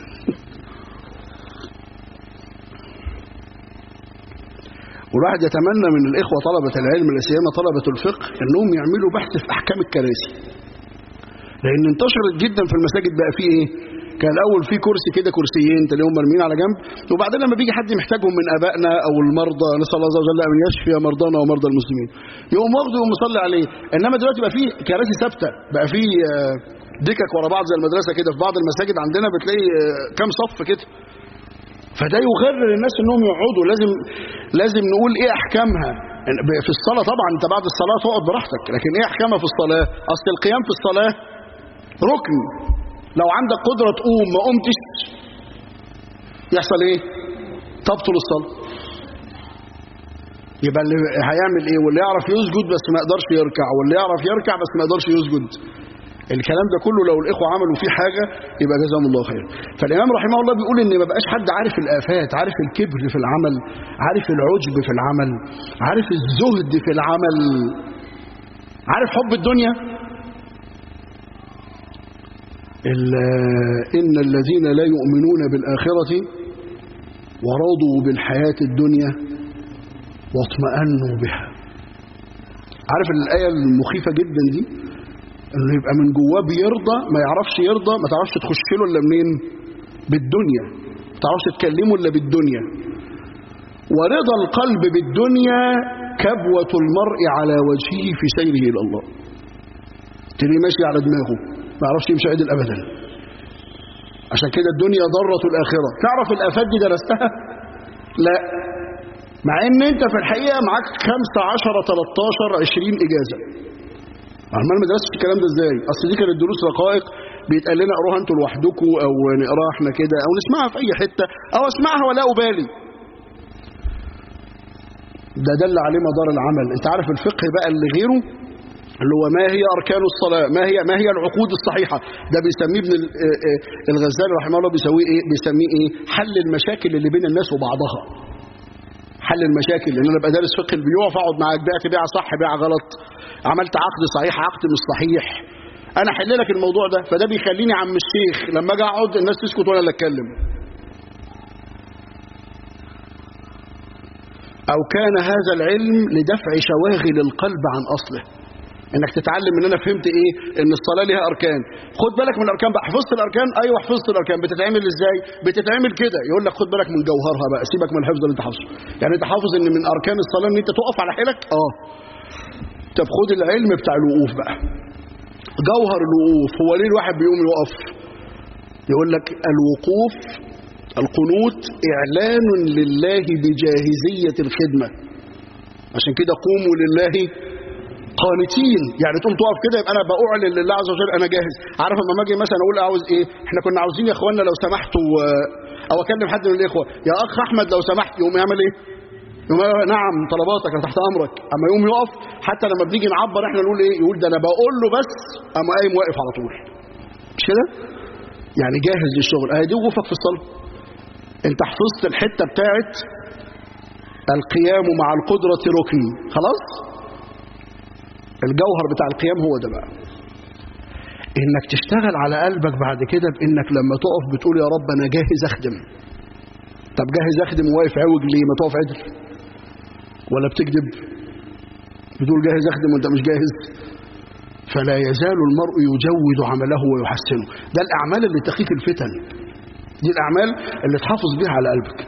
والواحد يتمنى من الإخوة طلبة العلم لا سيما طلبة الفقه أنهم يعملوا بحث في أحكام الكراسي لأن انتشرت جدا في المساجد بقى فيه إيه كان الأول في كرسي كده كرسيين تلاقيهم مرميين على جنب وبعدين لما بيجي حد محتاجهم من آبائنا أو المرضى نسأل الله عز وجل أن يشفي مرضانا ومرضى المسلمين يقوم واخده يقوم مصلي عليه إنما دلوقتي بقى فيه كراسي ثابتة بقى فيه دكك ورا بعض زي المدرسة كده في بعض المساجد عندنا بتلاقي كام صف كده فده يغرر الناس انهم يقعدوا لازم لازم نقول ايه احكامها في الصلاه طبعا انت بعد الصلاه تقعد براحتك لكن ايه احكامها في الصلاه اصل القيام في الصلاه ركن لو عندك قدره تقوم ما قمتش يحصل ايه تبطل الصلاه يبقى اللي هيعمل ايه واللي يعرف يسجد بس ما يقدرش يركع واللي يعرف يركع بس ما يقدرش يسجد الكلام ده كله لو الإخوة عملوا فيه حاجة يبقى جزاهم الله خير فالإمام رحمه الله بيقول إن ما بقاش حد عارف الآفات عارف الكبر في العمل عارف العجب في العمل عارف الزهد في العمل عارف حب الدنيا إن الذين لا يؤمنون بالآخرة ورضوا بالحياة الدنيا واطمأنوا بها عارف الآية المخيفة جدا دي انه يبقى من جواه بيرضى ما يعرفش يرضى ما تعرفش تخش له الا منين بالدنيا ما تعرفش تكلمه الا بالدنيا ورضا القلب بالدنيا كبوة المرء على وجهه في سيره الى الله تلاقيه ماشي على دماغه ما يعرفش يمشي عدل ابدا عشان كده الدنيا ضرة الاخرة تعرف الافات دي درستها لا مع ان انت في الحقيقة معاك 15 13 20 اجازة عمال ما درستش الكلام ده ازاي اصل دي كانت دروس رقائق بيتقال لنا اقروها انتوا لوحدكم او نقراها احنا كده او نسمعها في اي حته او اسمعها ولا ابالي ده دل عليه مدار العمل انت عارف الفقه بقى اللي غيره اللي هو ما هي اركان الصلاه ما هي ما هي العقود الصحيحه ده بيسميه ابن الغزالي رحمه الله بيسويه ايه بيسميه ايه حل المشاكل اللي بين الناس وبعضها حل المشاكل لان انا ابقى دارس فقه البيوع فاقعد معاك بعت بيعه صح بيعه غلط عملت عقد صحيح عقد مش صحيح انا احل لك الموضوع ده فده بيخليني عم الشيخ لما اجي اقعد الناس تسكت وانا اللي اتكلم او كان هذا العلم لدفع شواغل القلب عن اصله انك تتعلم ان انا فهمت ايه ان الصلاه ليها اركان خد بالك من الاركان بقى حفظت الاركان ايوه حفظت الاركان بتتعمل ازاي بتتعمل كده يقول لك خد بالك من جوهرها بقى سيبك من الحفظ اللي انت حافظه يعني انت حافظ ان من اركان الصلاه ان انت تقف على حيلك اه طب خد العلم بتاع الوقوف بقى جوهر الوقوف هو ليه الواحد بيقوم يقف يقول لك الوقوف القنوت اعلان لله بجاهزيه الخدمه عشان كده قوموا لله قانتين يعني تقوم تقف كده يبقى انا باعلن لله عز وجل انا جاهز عارف لما اجي مثلا اقول عاوز ايه احنا كنا عاوزين يا اخوانا لو سمحتوا او اكلم حد من الاخوه يا اخ احمد لو سمحت يقوم يعمل ايه يقوم نعم طلباتك انا تحت امرك اما يقوم يقف حتى لما بنيجي نعبر احنا نقول ايه يقول ده انا بقول له بس اما قايم واقف على طول مش كده يعني جاهز للشغل اهي دي وقوفك في الصلاه انت حفظت الحته بتاعت القيام مع القدره ركن خلاص الجوهر بتاع القيام هو ده بقى انك تشتغل على قلبك بعد كده بانك لما تقف بتقول يا رب انا جاهز اخدم طب جاهز اخدم واقف عوج ليه ما تقف عدل ولا بتكذب بتقول جاهز اخدم وانت مش جاهز فلا يزال المرء يجود عمله ويحسنه ده الاعمال اللي تقيك الفتن دي الاعمال اللي تحافظ بيها على قلبك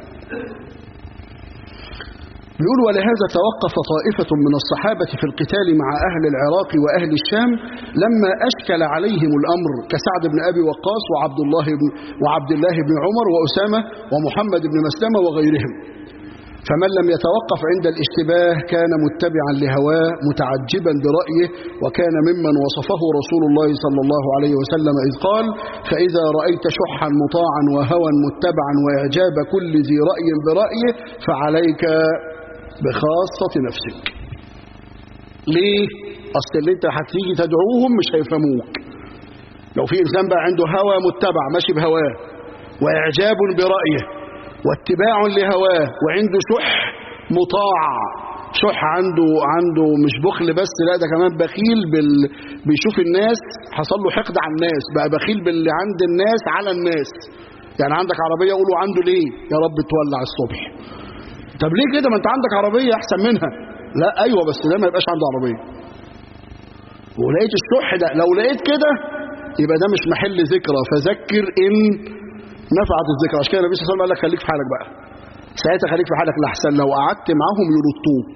بيقول ولهذا توقف طائفة من الصحابة في القتال مع أهل العراق وأهل الشام لما أشكل عليهم الأمر كسعد بن أبي وقاص وعبد الله بن وعبد الله بن عمر وأسامة ومحمد بن مسلمة وغيرهم فمن لم يتوقف عند الاشتباه كان متبعا لهواه متعجبا برأيه وكان ممن وصفه رسول الله صلى الله عليه وسلم إذ قال فإذا رأيت شحا مطاعا وهوى متبعا وإعجاب كل ذي رأي برأيه فعليك بخاصة نفسك ليه؟ أصل اللي انت هتيجي تدعوهم مش هيفهموك لو في إنسان بقى عنده هوى متبع ماشي بهواه وإعجاب برأيه واتباع لهواه وعنده شح مطاع شح عنده عنده مش بخل بس لا ده كمان بخيل بال... بيشوف الناس حصل له حقد على الناس بقى بخيل باللي عند الناس على الناس يعني عندك عربية يقولوا عنده ليه يا رب تولع الصبح طب ليه كده ما انت عندك عربية احسن منها لا ايوه بس ده ما يبقاش عنده عربية ولقيت الشح ده لو لقيت كده يبقى ده مش محل ذكرى فذكر ان نفعت الذكرى عشان كده النبي صلى الله عليه وسلم قال لك خليك في حالك بقى ساعتها خليك في حالك لحسن لو قعدت معاهم يرطوك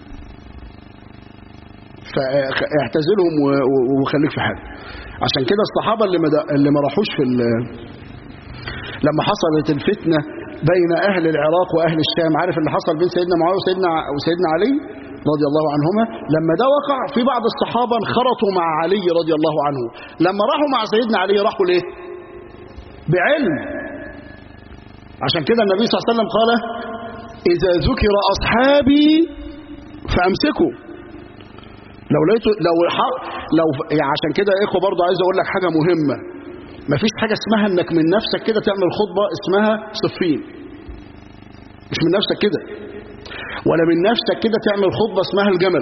فاعتزلهم وخليك في حالك عشان كده الصحابة اللي ما, اللي ما راحوش في لما حصلت الفتنة بين أهل العراق وأهل الشام عارف اللي حصل بين سيدنا معاوية وسيدنا, وسيدنا علي رضي الله عنهما لما ده وقع في بعض الصحابة انخرطوا مع علي رضي الله عنه لما راحوا مع سيدنا علي راحوا ليه بعلم عشان كده النبي صلى الله عليه وسلم قال إذا ذكر أصحابي فأمسكوا لو لقيتوا لو لو يعني عشان كده يا اخوه برضه عايز اقول لك حاجه مهمه مفيش حاجه اسمها انك من نفسك كده تعمل خطبه اسمها صفين مش من نفسك كده ولا من نفسك كده تعمل خطبه اسمها الجمل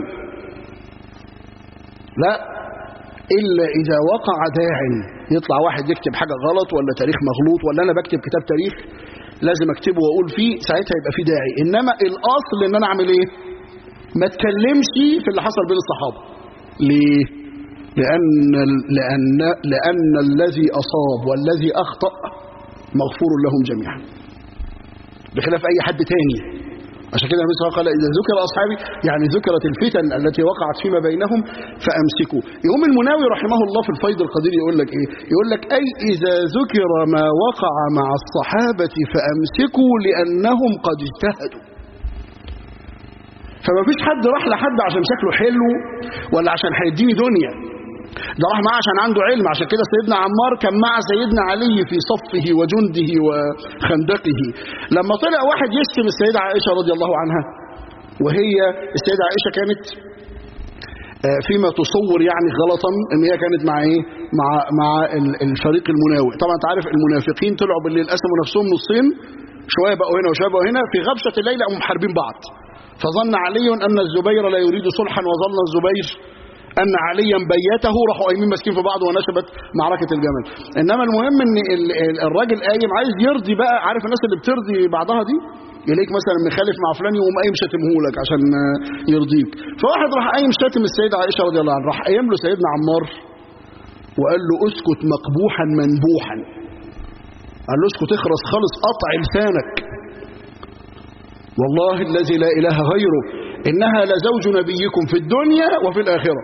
لا الا اذا وقع داع يطلع واحد يكتب حاجه غلط ولا تاريخ مغلوط ولا انا بكتب كتاب تاريخ لازم اكتبه واقول فيه ساعتها يبقى فيه داعي انما الاصل ان انا اعمل ايه ما اتكلمش في اللي حصل بين الصحابه ليه لأن, لأن, لأن الذي أصاب والذي أخطأ مغفور لهم جميعا بخلاف أي حد تاني عشان كده النبي صلى الله عليه وسلم قال إذا ذكر أصحابي يعني ذكرت الفتن التي وقعت فيما بينهم فأمسكوا يقوم المناوي رحمه الله في الفيض القدير يقول لك إيه يقول لك أي إذا ذكر ما وقع مع الصحابة فأمسكوا لأنهم قد اجتهدوا فما فيش حد راح لحد عشان شكله حلو ولا عشان هيديني دنيا ده راح معاه عشان عنده علم عشان كده سيدنا عمار كان مع سيدنا علي في صفه وجنده وخندقه لما طلع واحد يشتم السيدة عائشة رضي الله عنها وهي السيدة عائشة كانت فيما تصور يعني غلطا ان هي كانت مع ايه مع مع الفريق المناوئ طبعا انت عارف المنافقين طلعوا بالليل قسموا نفسهم نصين شويه بقوا هنا وشويه بقوا هنا في غبشه الليل قاموا محاربين بعض فظن علي ان الزبير لا يريد صلحا وظن الزبير ان عليا بيته راحوا قايمين ماسكين في بعض ونشبت معركه الجمل انما المهم ان الراجل قايم عايز يرضي بقى عارف الناس اللي بترضي بعضها دي يلاقيك مثلا مخالف مع فلان يقوم قايم شاتمهولك عشان يرضيك فواحد راح قايم شاتم السيده عائشه رضي الله عنها راح قايم له سيدنا عمار وقال له اسكت مقبوحا منبوحا قال له اسكت اخرس خالص قطع لسانك والله الذي لا اله غيره انها لزوج نبيكم في الدنيا وفي الاخره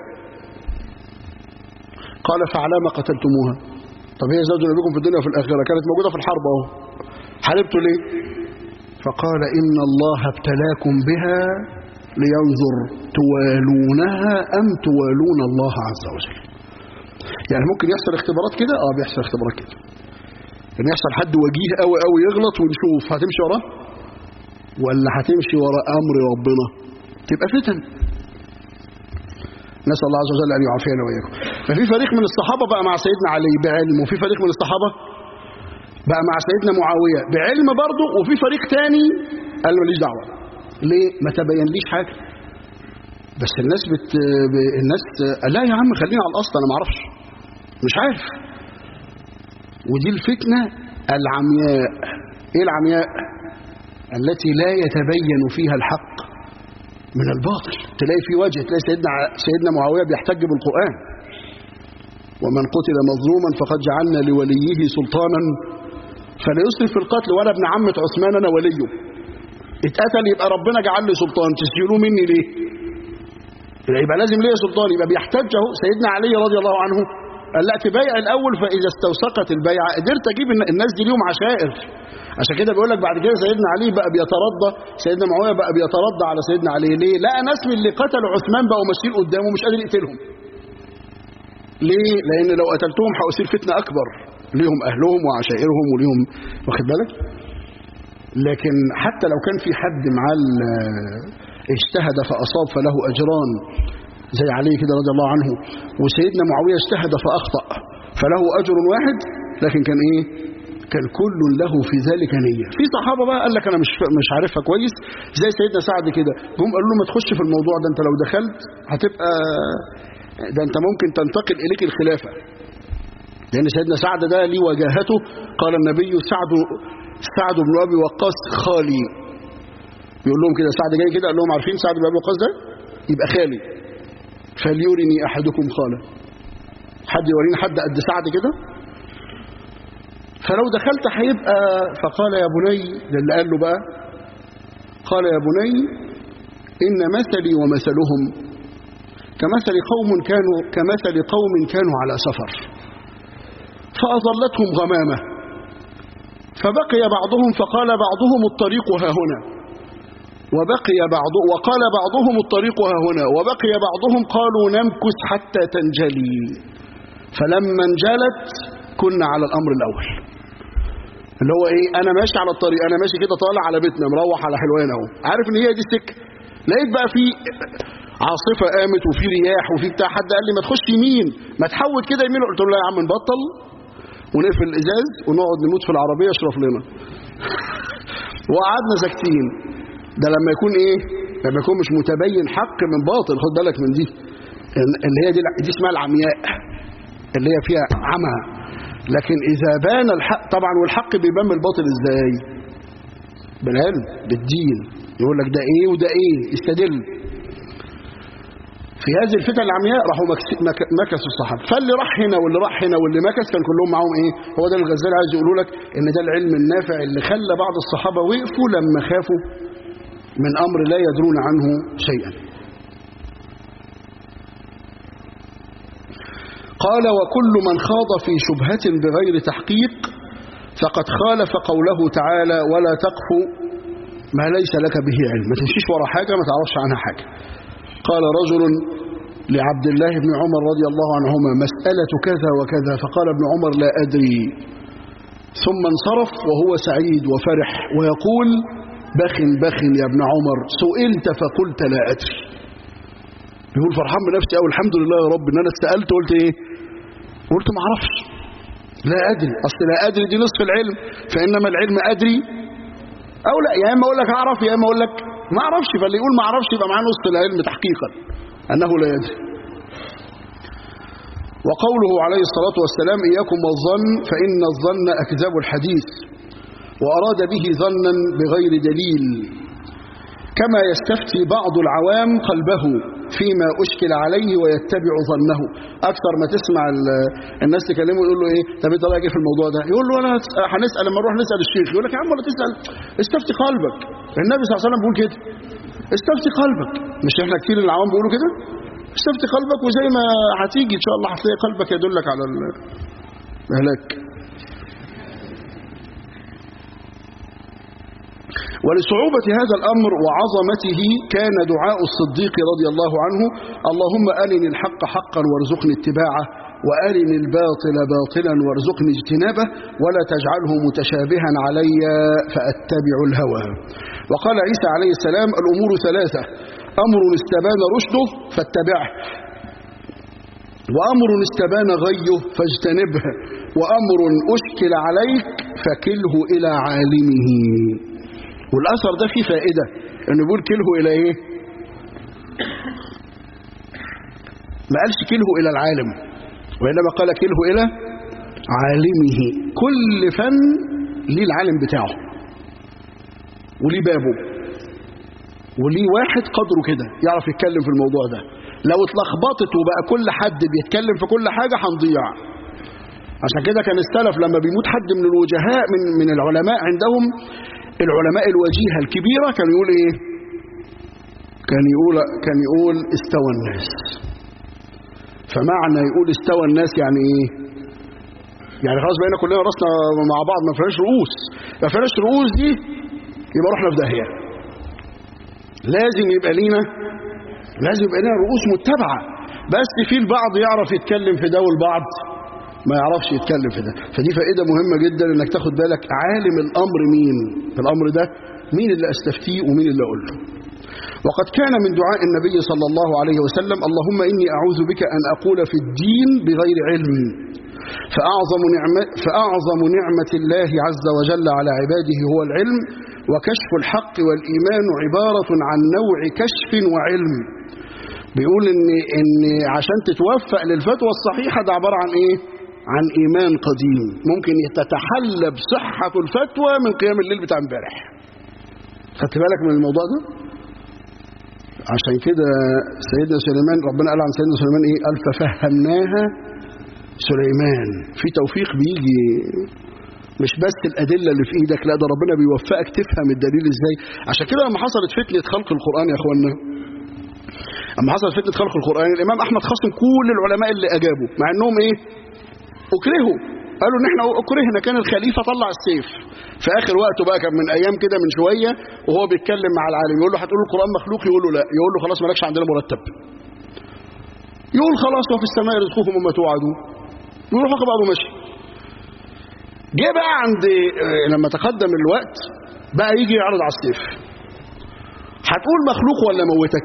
قال فعلام قتلتموها طب هي زوج نبيكم في الدنيا وفي الاخره كانت موجوده في الحرب اهو حاربتوا ليه فقال إن الله ابتلاكم بها لينظر توالونها أم توالون الله عز وجل يعني ممكن يحصل اختبارات كده اه بيحصل اختبارات كده ان يحصل حد وجيه قوي قوي يغلط ونشوف هتمشي وراه ولا هتمشي وراء أمر ربنا تبقى فتن نسأل الله عز وجل أن يعافينا وإياكم ففي فريق من الصحابة بقى مع سيدنا علي بعلم وفي فريق من الصحابة بقى مع سيدنا معاوية بعلم برضه وفي فريق تاني قال له ماليش دعوة ليه ما تبينليش حاجة بس الناس بت... ب... الناس لا يا عم خلينا على الأصل أنا ما اعرفش مش عارف ودي الفتنة العمياء ايه العمياء التي لا يتبين فيها الحق من الباطل تلاقي في وجه تلاقي سيدنا سيدنا معاويه بيحتج بالقران ومن قتل مظلوما فقد جعلنا لوليه سلطانا فلا يسرف في القتل ولا ابن عمة عثمان انا وليه اتقتل يبقى ربنا جعل لي سلطان تسجلوه مني ليه يبقى لازم ليه سلطان يبقى بيحتج اهو سيدنا علي رضي الله عنه قال لا تبايع الاول فاذا استوثقت البيعه قدرت اجيب الناس دي ليهم عشائر عشان كده بيقول لك بعد كده سيدنا علي بقى بيترضى سيدنا معاويه بقى بيترضى على سيدنا علي ليه لقى ناس من اللي قتلوا عثمان بقوا ماشيين قدامه مش قادر يقتلهم ليه لان لو قتلتهم هيصير فتنه اكبر ليهم اهلهم وعشائرهم وليهم واخد بالك لكن حتى لو كان في حد معاه اجتهد فاصاب فله اجران زي علي كده رضي الله عنه وسيدنا معاويه اجتهد فاخطا فله اجر واحد لكن كان ايه كان كل له في ذلك نية في صحابة بقى قال لك أنا مش مش عارفها كويس زي سيدنا سعد كده جم قالوا له ما تخش في الموضوع ده أنت لو دخلت هتبقى ده أنت ممكن تنتقل إليك الخلافة لأن سيدنا سعد ده ليه وجاهته قال النبي سعد سعد بن أبي وقاص خالي بيقول لهم كده سعد جاي كده قال لهم عارفين سعد بن أبي وقاص ده يبقى خالي فليرني أحدكم خاله حد يوريني حد قد سعد كده فلو دخلت هيبقى فقال يا بني للي قال له بقى قال يا بني إن مثلي ومثلهم كمثل قوم كانوا كمثل قوم كانوا على سفر فأظلتهم غمامة فبقي بعضهم فقال بعضهم الطريق ها هنا وبقي بعض وقال بعضهم الطريق ها هنا وبقي بعضهم قالوا نمكث حتى تنجلي فلما انجلت كنا على الأمر الأول اللي هو ايه انا ماشي على الطريق انا ماشي كده طالع على بيتنا مروح على حلوان اهو عارف ان هي دي السكه لقيت بقى في عاصفه قامت وفي رياح وفي بتاع حد قال لي ما تخش يمين ما تحود كده يمين قلت له لا يا عم نبطل ونقفل الازاز ونقعد نموت في العربيه اشرف لنا وقعدنا ساكتين ده لما يكون ايه لما يكون مش متبين حق من باطل خد بالك من دي اللي هي دي, دي اسمها العمياء اللي هي فيها عمى لكن إذا بان الحق طبعا والحق بيبان من الباطل إزاي بالعلم بالدين يقول لك ده إيه وده إيه استدل في هذه الفتن العمياء راحوا مكسوا الصحابة فاللي راح هنا واللي راح هنا واللي مكس كان كلهم معاهم إيه هو ده الغزالي عايز يقولوا لك إن ده العلم النافع اللي خلى بعض الصحابة وقفوا لما خافوا من أمر لا يدرون عنه شيئا قال وكل من خاض في شبهة بغير تحقيق فقد خالف قوله تعالى ولا تقف ما ليس لك به علم ما تمشيش ورا حاجة ما تعرفش عنها حاجة قال رجل لعبد الله بن عمر رضي الله عنهما مسألة كذا وكذا فقال ابن عمر لا أدري ثم انصرف وهو سعيد وفرح ويقول بخ بخ يا ابن عمر سئلت فقلت لا أدري يقول فرحان بنفسي أو الحمد لله يا رب إن أنا استقلت قلت إيه قلت ما اعرفش لا أدري أصل لا أدري دي نصف العلم فإنما العلم أدري أو لا يا إما أقول لك أعرف يا إما أقول لك ما أعرفش فاللي يقول ما أعرفش يبقى معاه نصف العلم تحقيقا أنه لا يدري وقوله عليه الصلاة والسلام إياكم والظن فإن الظن أكذب الحديث وأراد به ظنا بغير دليل كما يستفتي بعض العوام قلبه فيما أشكل عليه ويتبع ظنه أكثر ما تسمع الناس تكلمه يقول له إيه طب أنت رأيك في الموضوع ده يقول له أنا هنسأل لما نروح نسأل الشيخ يقول لك يا عم ولا تسأل استفتي قلبك النبي صلى الله عليه وسلم بيقول كده استفتي قلبك مش احنا كتير العوام بيقولوا كده استفتي قلبك وزي ما هتيجي إن شاء الله هتلاقي قلبك يدلك على الهلاك ولصعوبة هذا الأمر وعظمته كان دعاء الصديق رضي الله عنه اللهم أرني الحق حقا وارزقني اتباعه وأرني الباطل باطلا وارزقني اجتنابه ولا تجعله متشابها علي فأتبع الهوى وقال عيسى عليه السلام الأمور ثلاثة أمر استبان رشده فاتبعه وأمر استبان غيه فاجتنبه وأمر أشكل عليك فكله إلى عالمه والأثر ده فيه فائدة أنه يقول كله إلى إيه ما قالش كله إلى العالم وإنما قال كله إلى عالمه كل فن ليه العالم بتاعه وليه بابه وليه واحد قدره كده يعرف يتكلم في الموضوع ده لو اتلخبطت وبقى كل حد بيتكلم في كل حاجة هنضيع عشان كده كان السلف لما بيموت حد من الوجهاء من من العلماء عندهم العلماء الوجيهة الكبيرة كان يقول ايه كان يقول كان يقول استوى الناس فمعنى يقول استوى الناس يعني ايه يعني خلاص بقينا كلنا راسنا مع بعض ما فيهاش رؤوس ما فيهاش رؤوس دي يبقى رحنا في داهيه لازم يبقى لينا لازم يبقى لنا رؤوس متبعة بس في البعض يعرف يتكلم في ده والبعض ما يعرفش يتكلم في ده فدي فائدة مهمة جدا انك تاخد بالك عالم الامر مين في الامر ده مين اللي استفتيه ومين اللي اقول له وقد كان من دعاء النبي صلى الله عليه وسلم اللهم إني أعوذ بك أن أقول في الدين بغير علم فأعظم نعمة, فأعظم نعمة الله عز وجل على عباده هو العلم وكشف الحق والإيمان عبارة عن نوع كشف وعلم بيقول إن, إن عشان تتوفق للفتوى الصحيحة ده عبارة عن إيه؟ عن إيمان قديم ممكن تتحلى بصحة الفتوى من قيام الليل بتاع امبارح خدت بالك من الموضوع ده؟ عشان كده سيدنا سليمان ربنا قال عن سيدنا سليمان ايه قال ففهمناها سليمان في توفيق بيجي مش بس الأدلة اللي في إيدك لا ده ربنا بيوفقك تفهم الدليل إزاي عشان كده لما حصلت فتنة خلق القرآن يا أخوانا لما حصلت فتنة خلق القرآن الإمام أحمد خصم كل العلماء اللي أجابوا مع أنهم إيه أكرهوا قالوا ان احنا اكرهنا كان الخليفة طلع السيف في اخر وقته بقى كان من ايام كده من شوية وهو بيتكلم مع العالم يقول له هتقول القرآن مخلوق يقول له لا يقول له خلاص مالكش عندنا مرتب يقول خلاص وفي السماء رزقكم وما توعدون يقول حق بعضه ماشي جه بقى عند لما تقدم الوقت بقى يجي يعرض على السيف هتقول مخلوق ولا موتك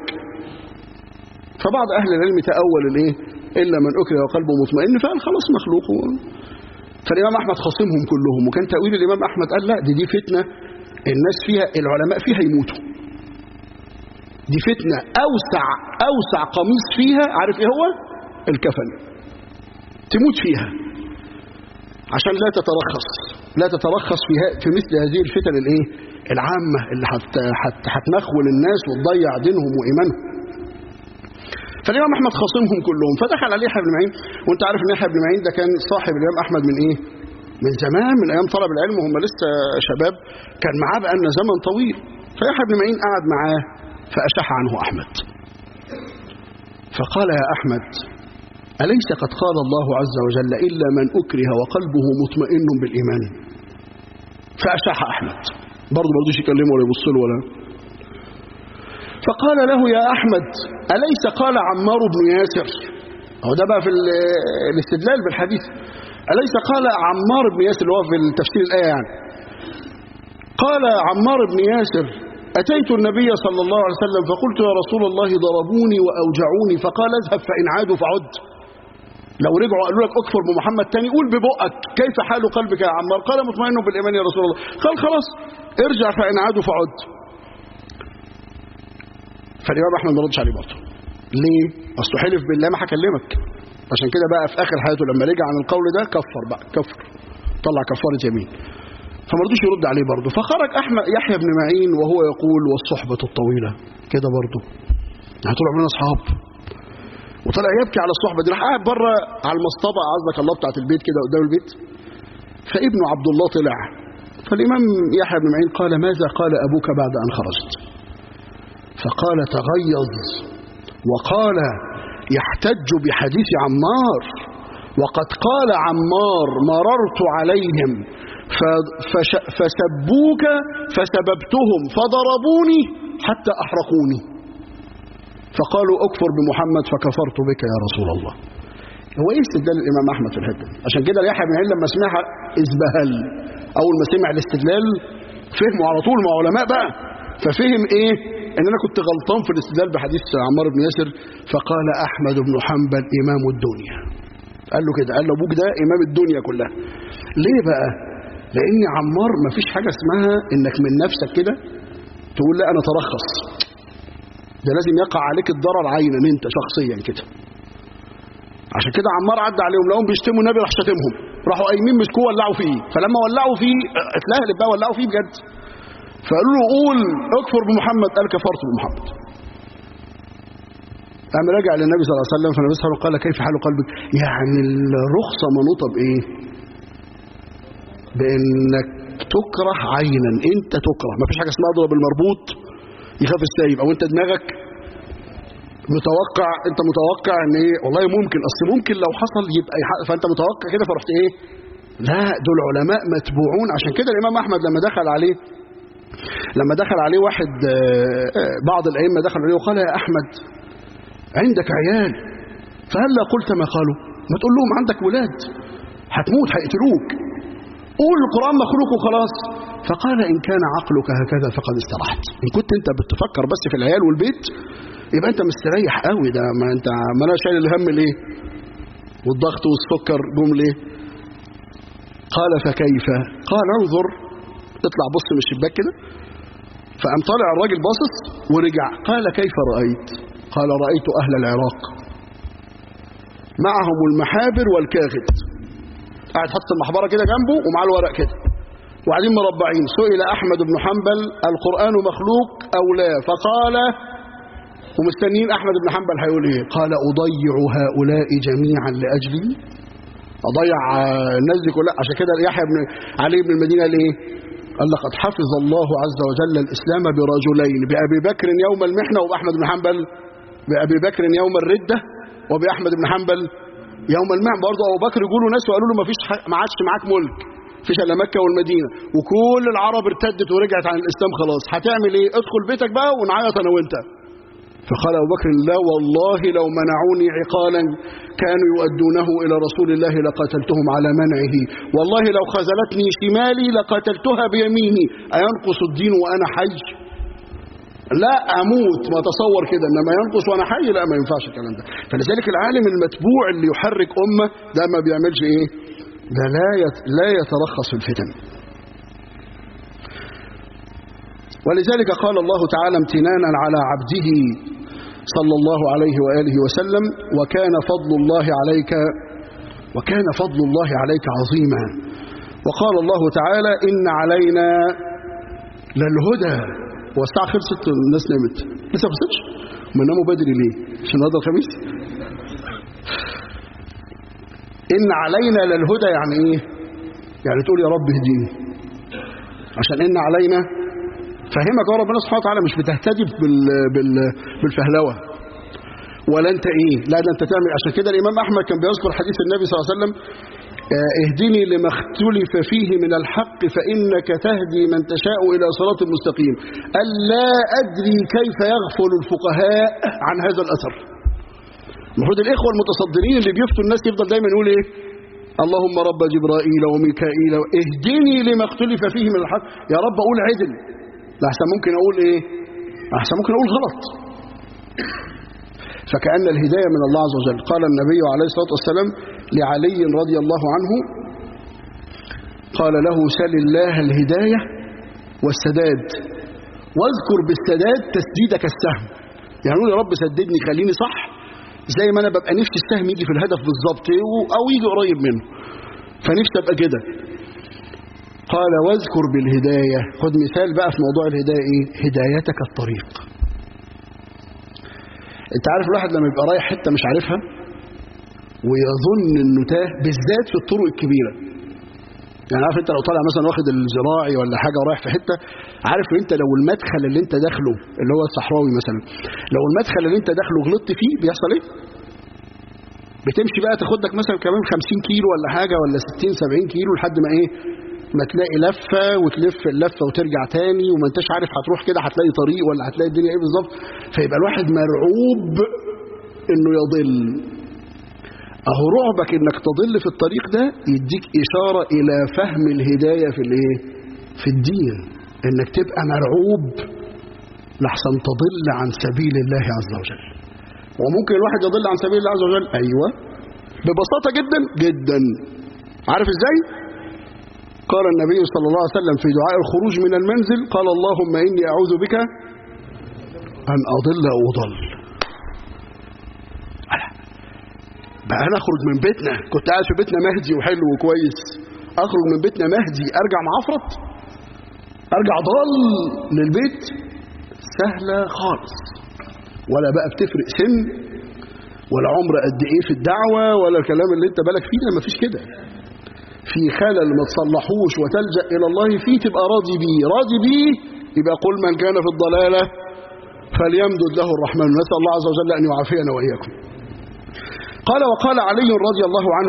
فبعض اهل العلم تأول الايه الا من اكره وقلبه مطمئن فقال خلاص مخلوق فالإمام أحمد خاصمهم كلهم وكان تأويل الإمام أحمد قال لا دي دي فتنة الناس فيها العلماء فيها يموتوا دي فتنة أوسع أوسع قميص فيها عارف إيه هو الكفن تموت فيها عشان لا تترخص لا تترخص فيها في مثل هذه الفتن الايه العامة اللي هتنخول الناس وتضيع دينهم وإيمانهم فالإمام أحمد خاصمهم كلهم فدخل عليه يحيى بن معين وأنت عارف إن يحيى بن معين ده كان صاحب الإمام أحمد من إيه؟ من زمان من أيام طلب العلم وهم لسه شباب كان معاه بقالنا زمن طويل فيحيى بن معين قعد معاه فأشح عنه أحمد فقال يا أحمد أليس قد قال الله عز وجل إلا من أكره وقلبه مطمئن بالإيمان فأشح أحمد برضه ما رضيش يكلمه ولا يبص له ولا فقال له يا أحمد أليس قال عمار بن ياسر هو ده بقى في الاستدلال بالحديث أليس قال عمار بن ياسر اللي هو في التفسير الآية يعني قال عمار بن ياسر أتيت النبي صلى الله عليه وسلم فقلت يا رسول الله ضربوني وأوجعوني فقال اذهب فإن عادوا فعد لو رجعوا قالوا لك اكفر بمحمد تاني قول ببقك كيف حال قلبك يا عمار قال مطمئن بالإيمان يا رسول الله قال خلاص ارجع فإن عادوا فعد فالإمام أحمد ما ردش عليه برضه ليه؟ أصله حلف بالله ما هكلمك عشان كده بقى في آخر حياته لما رجع عن القول ده كفر بقى كفر طلع كفارة يمين فما رضوش يرد عليه برضه فخرج أحمد يحيى بن معين وهو يقول والصحبة الطويلة كده برضه يعني طول عمرنا أصحاب وطلع يبكي على الصحبة دي راح قاعد بره على المصطبة عزك الله بتاعت البيت كده قدام البيت فابنه عبد الله طلع فالإمام يحيى بن معين قال ماذا قال أبوك بعد أن خرجت فقال تغيظ وقال يحتج بحديث عمار وقد قال عمار مررت عليهم فسبوك فسببتهم فضربوني حتى أحرقوني فقالوا اكفر بمحمد فكفرت بك يا رسول الله هو ايه استدلال الامام احمد في الحته عشان كده يحيى بن معين لما سمعها ازبهل اول ما سمع الاستدلال فهموا على طول مع علماء بقى ففهم ايه ان انا كنت غلطان في الاستدلال بحديث عمار بن ياسر فقال احمد بن حنبل امام الدنيا قال له كده قال له ابوك ده امام الدنيا كلها ليه بقى لان عمار ما فيش حاجه اسمها انك من نفسك كده تقول لا انا ترخص ده لازم يقع عليك الضرر عينا انت شخصيا كده عشان كده عمار عدى عليهم لهم بيشتموا النبي راح شتمهم راحوا قايمين مسكوه ولعوا فيه فلما ولعوا فيه اتلهلب بقى ولعوا فيه بجد فقالوا له قول اكفر بمحمد قال كفرت بمحمد قام رجع للنبي صلى الله عليه وسلم فالنبي صلى الله عليه وسلم قال كيف حال قلبك يعني الرخصة منوطة بإيه بإنك تكره عينا انت تكره ما فيش حاجة اسمها اضرب المربوط يخاف السايب او انت دماغك متوقع انت متوقع ان ايه والله ممكن اصل ممكن لو حصل يبقى يحق فانت متوقع كده فرحت ايه لا دول علماء متبوعون عشان كده الامام احمد لما دخل عليه لما دخل عليه واحد بعض الائمه دخل عليه وقال يا احمد عندك عيال فهلا قلت ما قالوا ما تقول لهم عندك ولاد هتموت هيقتلوك قول القرآن مخلوق وخلاص فقال إن كان عقلك هكذا فقد استرحت إن كنت أنت بتفكر بس في العيال والبيت يبقى أنت مستريح قوي ده ما أنت ما أنا شايل الهم ليه والضغط والسكر جم ليه قال فكيف قال انظر اطلع بص من الشباك كده فقام طالع الراجل باصص ورجع قال كيف رأيت قال رأيت أهل العراق معهم المحابر والكاغد قاعد حط المحبرة كده جنبه ومعاه الورق كده وقاعدين مربعين سئل أحمد بن حنبل القرآن مخلوق أو لا فقال ومستنيين أحمد بن حنبل هيقول إيه قال أضيع هؤلاء جميعا لأجلي أضيع الناس دي كلها عشان كده يحيى بن علي بن المدينة قال إيه قال لقد حفظ الله عز وجل الإسلام برجلين بأبي بكر يوم المحنة وبأحمد بن حنبل بأبي بكر يوم الردة وبأحمد بن حنبل يوم المحنة برضه أبو بكر يقولوا ناس وقالوا له ما فيش ما عادش معاك ملك فيش الا مكة والمدينة وكل العرب ارتدت ورجعت عن الإسلام خلاص هتعمل إيه ادخل بيتك بقى ونعيط أنا وأنت فقال أبو بكر لا والله لو منعوني عقالا كانوا يؤدونه إلى رسول الله لقاتلتهم على منعه والله لو خذلتني شمالي لقاتلتها بيميني أينقص الدين وأنا حي لا أموت ما تصور كده إنما ينقص وأنا حي لا ما ينفعش الكلام ده فلذلك العالم المتبوع اللي يحرك أمة ده ما بيعملش إيه ده لا لا يترخص في الفتن ولذلك قال الله تعالى امتنانا على عبده صلى الله عليه وآله وسلم وكان فضل الله عليك وكان فضل الله عليك عظيما وقال الله تعالى إن علينا للهدى والساعة خلصت الناس نامت لسه خلصتش ما ناموا بدري ليه عشان هذا الخميس إن علينا للهدى يعني إيه يعني تقول يا رب اهديني عشان إن علينا فهمك يا ربنا سبحانه وتعالى مش بتهتدي بال... بال... بالفهلوه ولا انت ايه لا ده انت تعمل عشان كده الامام احمد كان بيذكر حديث النبي صلى الله عليه وسلم اهدني لما اختلف فيه من الحق فانك تهدي من تشاء الى صراط مستقيم قال لا ادري كيف يغفل الفقهاء عن هذا الاثر المفروض الاخوه المتصدرين اللي بيفتوا الناس يفضل دايما يقول ايه اللهم رب جبرائيل وميكائيل اهدني لما اختلف فيه من الحق يا رب اقول عدل لحسن ممكن أقول إيه لحسن ممكن أقول غلط فكأن الهداية من الله عز وجل قال النبي عليه الصلاة والسلام لعلي رضي الله عنه قال له سل الله الهداية والسداد واذكر بالسداد تسديدك السهم يعني يا رب سددني خليني صح زي ما أنا ببقى نفسي السهم يجي في الهدف بالظبط أو يجي قريب منه فنفسي أبقى كده قال واذكر بالهداية خد مثال بقى في موضوع الهداية ايه هدايتك الطريق انت عارف الواحد لما يبقى رايح حتة مش عارفها ويظن انه تاه بالذات في الطرق الكبيرة يعني عارف انت لو طالع مثلا واخد الزراعي ولا حاجة ورايح في حتة عارف انت لو المدخل اللي انت داخله اللي هو الصحراوي مثلا لو المدخل اللي انت داخله غلطت فيه بيحصل ايه بتمشي بقى تاخد لك مثلا كمان 50 كيلو ولا حاجة ولا 60 70 كيلو لحد ما ايه ما تلاقي لفة وتلف اللفة وترجع تاني وما انتش عارف هتروح كده هتلاقي طريق ولا هتلاقي الدنيا ايه بالظبط فيبقى الواحد مرعوب انه يضل اهو رعبك انك تضل في الطريق ده يديك اشارة الى فهم الهداية في الايه في الدين انك تبقى مرعوب لحسن تضل عن سبيل الله عز وجل وممكن الواحد يضل عن سبيل الله عز وجل أيوة ببساطة جدا جدا عارف ازاي قال النبي صلى الله عليه وسلم في دعاء الخروج من المنزل قال اللهم إني أعوذ بك أن أضل أو أضل بقى أنا أخرج من بيتنا كنت قاعد في بيتنا مهدي وحلو وكويس أخرج من بيتنا مهدي أرجع معفرت أرجع ضال للبيت سهلة خالص ولا بقى بتفرق سن ولا عمر قد ايه في الدعوة ولا الكلام اللي انت بالك فيه ده مفيش كده في خلل ما تصلحوش وتلجأ إلى الله فيه تبقى راضي بيه راضي بيه يبقى قل من كان في الضلالة فليمدد له الرحمن نسأل الله عز وجل أن يعافينا وإياكم قال وقال علي رضي الله عنه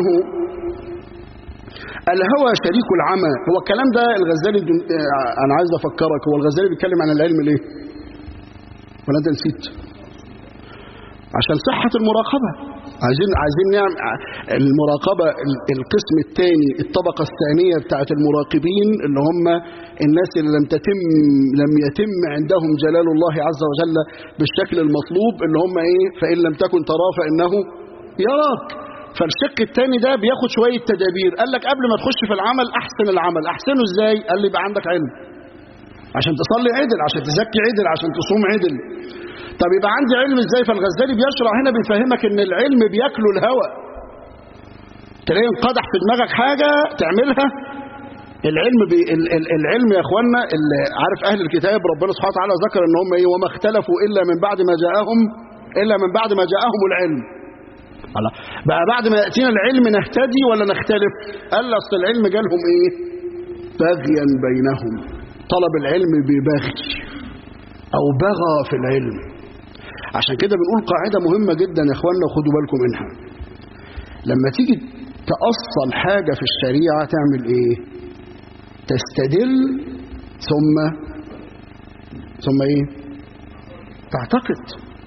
الهوى شريك العمى هو الكلام ده الغزالي أنا عايز أفكرك هو الغزالي بيتكلم عن العلم ليه ولا أنت نسيت عشان صحة المراقبة عايزين عايزين نعمل المراقبة القسم الثاني الطبقة الثانية بتاعت المراقبين اللي هم الناس اللي لم تتم لم يتم عندهم جلال الله عز وجل بالشكل المطلوب اللي هم ايه فإن لم تكن تراه فإنه يراك فالشق الثاني ده بياخد شوية تدابير قال لك قبل ما تخش في العمل أحسن العمل أحسنه إزاي قال لي يبقى عندك علم عشان تصلي عدل عشان تزكي عدل عشان تصوم عدل طب يبقى عندي علم ازاي فالغزالي بيشرح هنا بيفهمك ان العلم بياكله الهوى تلاقي انقدح في دماغك حاجة تعملها العلم بي ال ال العلم يا اخوانا اللي عارف اهل الكتاب ربنا سبحانه وتعالى ذكر ان هم ايه وما اختلفوا الا من بعد ما جاءهم الا من بعد ما جاءهم العلم الله بقى بعد ما ياتينا العلم نهتدي ولا نختلف قال اصل العلم جالهم ايه بغيا بينهم طلب العلم ببغي او بغى في العلم عشان كده بنقول قاعدة مهمة جدا يا اخوانا خدوا بالكم منها لما تيجي تأصل حاجة في الشريعة تعمل ايه تستدل ثم ثم ايه تعتقد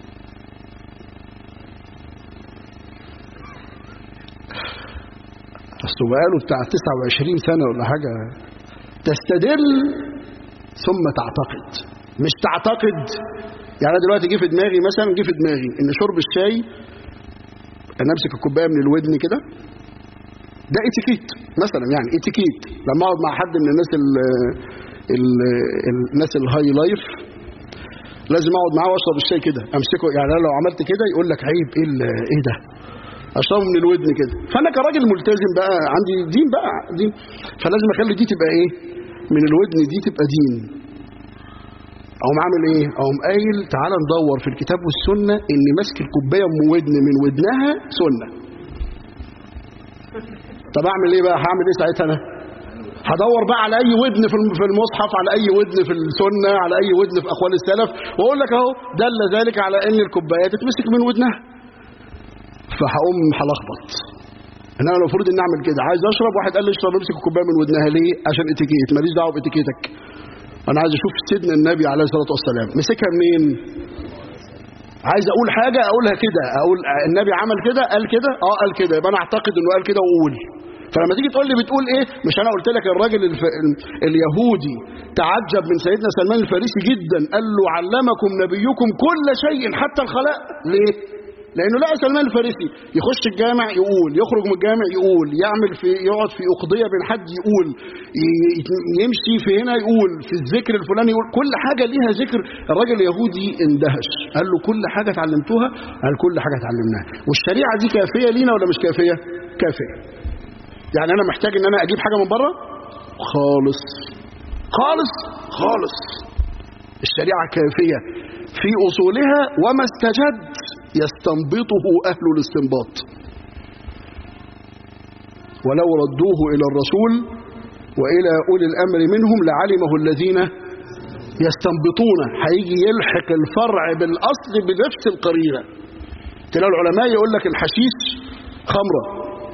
اصل بقاله بتاع 29 سنة ولا حاجة تستدل ثم تعتقد مش تعتقد يعني انا دلوقتي جه في دماغي مثلا جه في دماغي ان شرب الشاي انا امسك الكوبايه من الودن كده ده اتيكيت مثلا يعني اتيكيت لما اقعد مع حد من الناس ال ال الناس الهاي لايف لازم اقعد معاه واشرب الشاي كده امسكه يعني انا لو عملت كده يقول لك عيب ايه ايه ده اشربه من الودن كده فانا كراجل ملتزم بقى عندي دين بقى دين فلازم اخلي دي تبقى ايه من الودن دي تبقى دين اقوم عامل ايه اقوم قايل تعالى ندور في الكتاب والسنه ان مسك الكوبايه ام ودن من ودنها سنه طب اعمل ايه بقى هعمل ايه ساعتها انا هدور بقى على اي ودن في المصحف على اي ودن في السنه على اي ودن في اقوال السلف واقول لك اهو دل ذلك على ان الكوبايه تتمسك من ودنها فهقوم هلخبط ان انا المفروض اني اعمل كده عايز اشرب واحد قال لي اشرب امسك الكوبايه من ودنها ليه عشان اتيكيت ماليش دعوه باتيكيتك انا عايز اشوف سيدنا النبي عليه الصلاه والسلام مسكها منين عايز اقول حاجه اقولها كده اقول النبي عمل كده قال كده اه قال كده يبقى انا اعتقد انه قال كده واقول فلما تيجي تقول لي بتقول ايه مش انا قلت لك الراجل الف... اليهودي تعجب من سيدنا سلمان الفارسي جدا قال له علمكم نبيكم كل شيء حتى الخلاء ليه لانه لقى سلمان الفارسي يخش الجامع يقول يخرج من الجامع يقول يعمل في يقعد في اقضيه بين حد يقول يمشي في هنا يقول في الذكر الفلاني يقول كل حاجه ليها ذكر الراجل اليهودي اندهش قال له كل حاجه اتعلمتوها قال كل حاجه اتعلمناها والشريعه دي كافيه لينا ولا مش كافيه كافيه يعني انا محتاج ان انا اجيب حاجه من بره خالص خالص خالص الشريعه كافيه في اصولها وما استجد يستنبطه أهل الاستنباط ولو ردوه إلى الرسول وإلى أولي الأمر منهم لعلمه الذين يستنبطون هيجي يلحق الفرع بالأصل بنفس القرينة تلاقي العلماء يقول لك الحشيش خمرة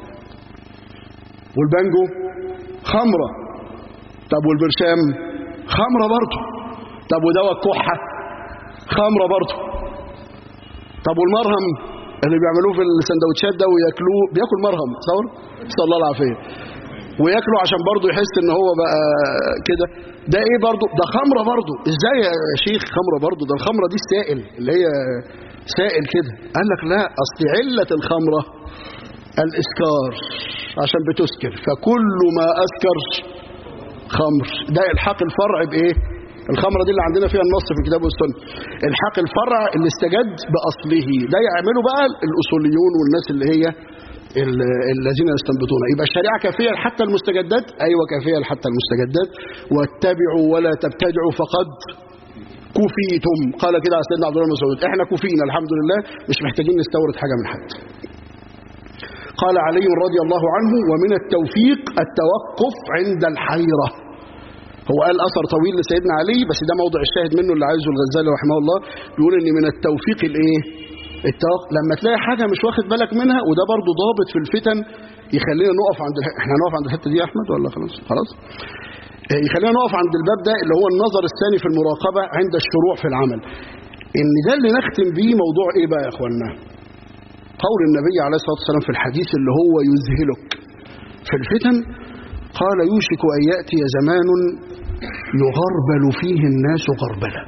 والبانجو خمرة طب والبرشام خمرة برضه طب ودواء الكحة خمرة برضه طب والمرهم اللي بيعملوه في السندوتشات ده وياكلوه بياكل مرهم تصور نسال الله العافيه وياكله عشان برضه يحس ان هو بقى كده ده ايه برضه ده خمره برضه ازاي يا شيخ خمره برضه ده الخمره دي السائل اللي هي سائل كده قال لك لا اصل عله الخمره الاسكار عشان بتسكر فكل ما اسكر خمر ده الحاق الفرع بايه الخمره دي اللي عندنا فيها النص في الكتاب والسنه الحاق الفرع اللي استجد باصله ده يعمله بقى الاصوليون والناس اللي هي الذين يستنبطون يبقى الشريعه كافيه حتى المستجدات ايوه كافيه حتى المستجدات واتبعوا ولا تبتدعوا فقد كفيتم قال كده على سيدنا عبد الله بن مسعود احنا كفينا الحمد لله مش محتاجين نستورد حاجه من حد قال علي رضي الله عنه ومن التوفيق التوقف عند الحيرة هو قال أثر طويل لسيدنا علي بس ده موضع الشاهد منه اللي عايزه الغزالي رحمه الله بيقول ان من التوفيق الايه التوقف لما تلاقي حاجة مش واخد بالك منها وده برضو ضابط في الفتن يخلينا نقف عند الح... احنا هنقف عند الحته دي يا احمد ولا خلاص خلاص يخلينا نقف عند الباب ده اللي هو النظر الثاني في المراقبة عند الشروع في العمل ان ده اللي نختم بيه موضوع ايه بقى يا اخوانا قول النبي عليه الصلاة والسلام في الحديث اللي هو يذهلك في الفتن قال يوشك أن يأتي زمان يغربل فيه الناس غربلة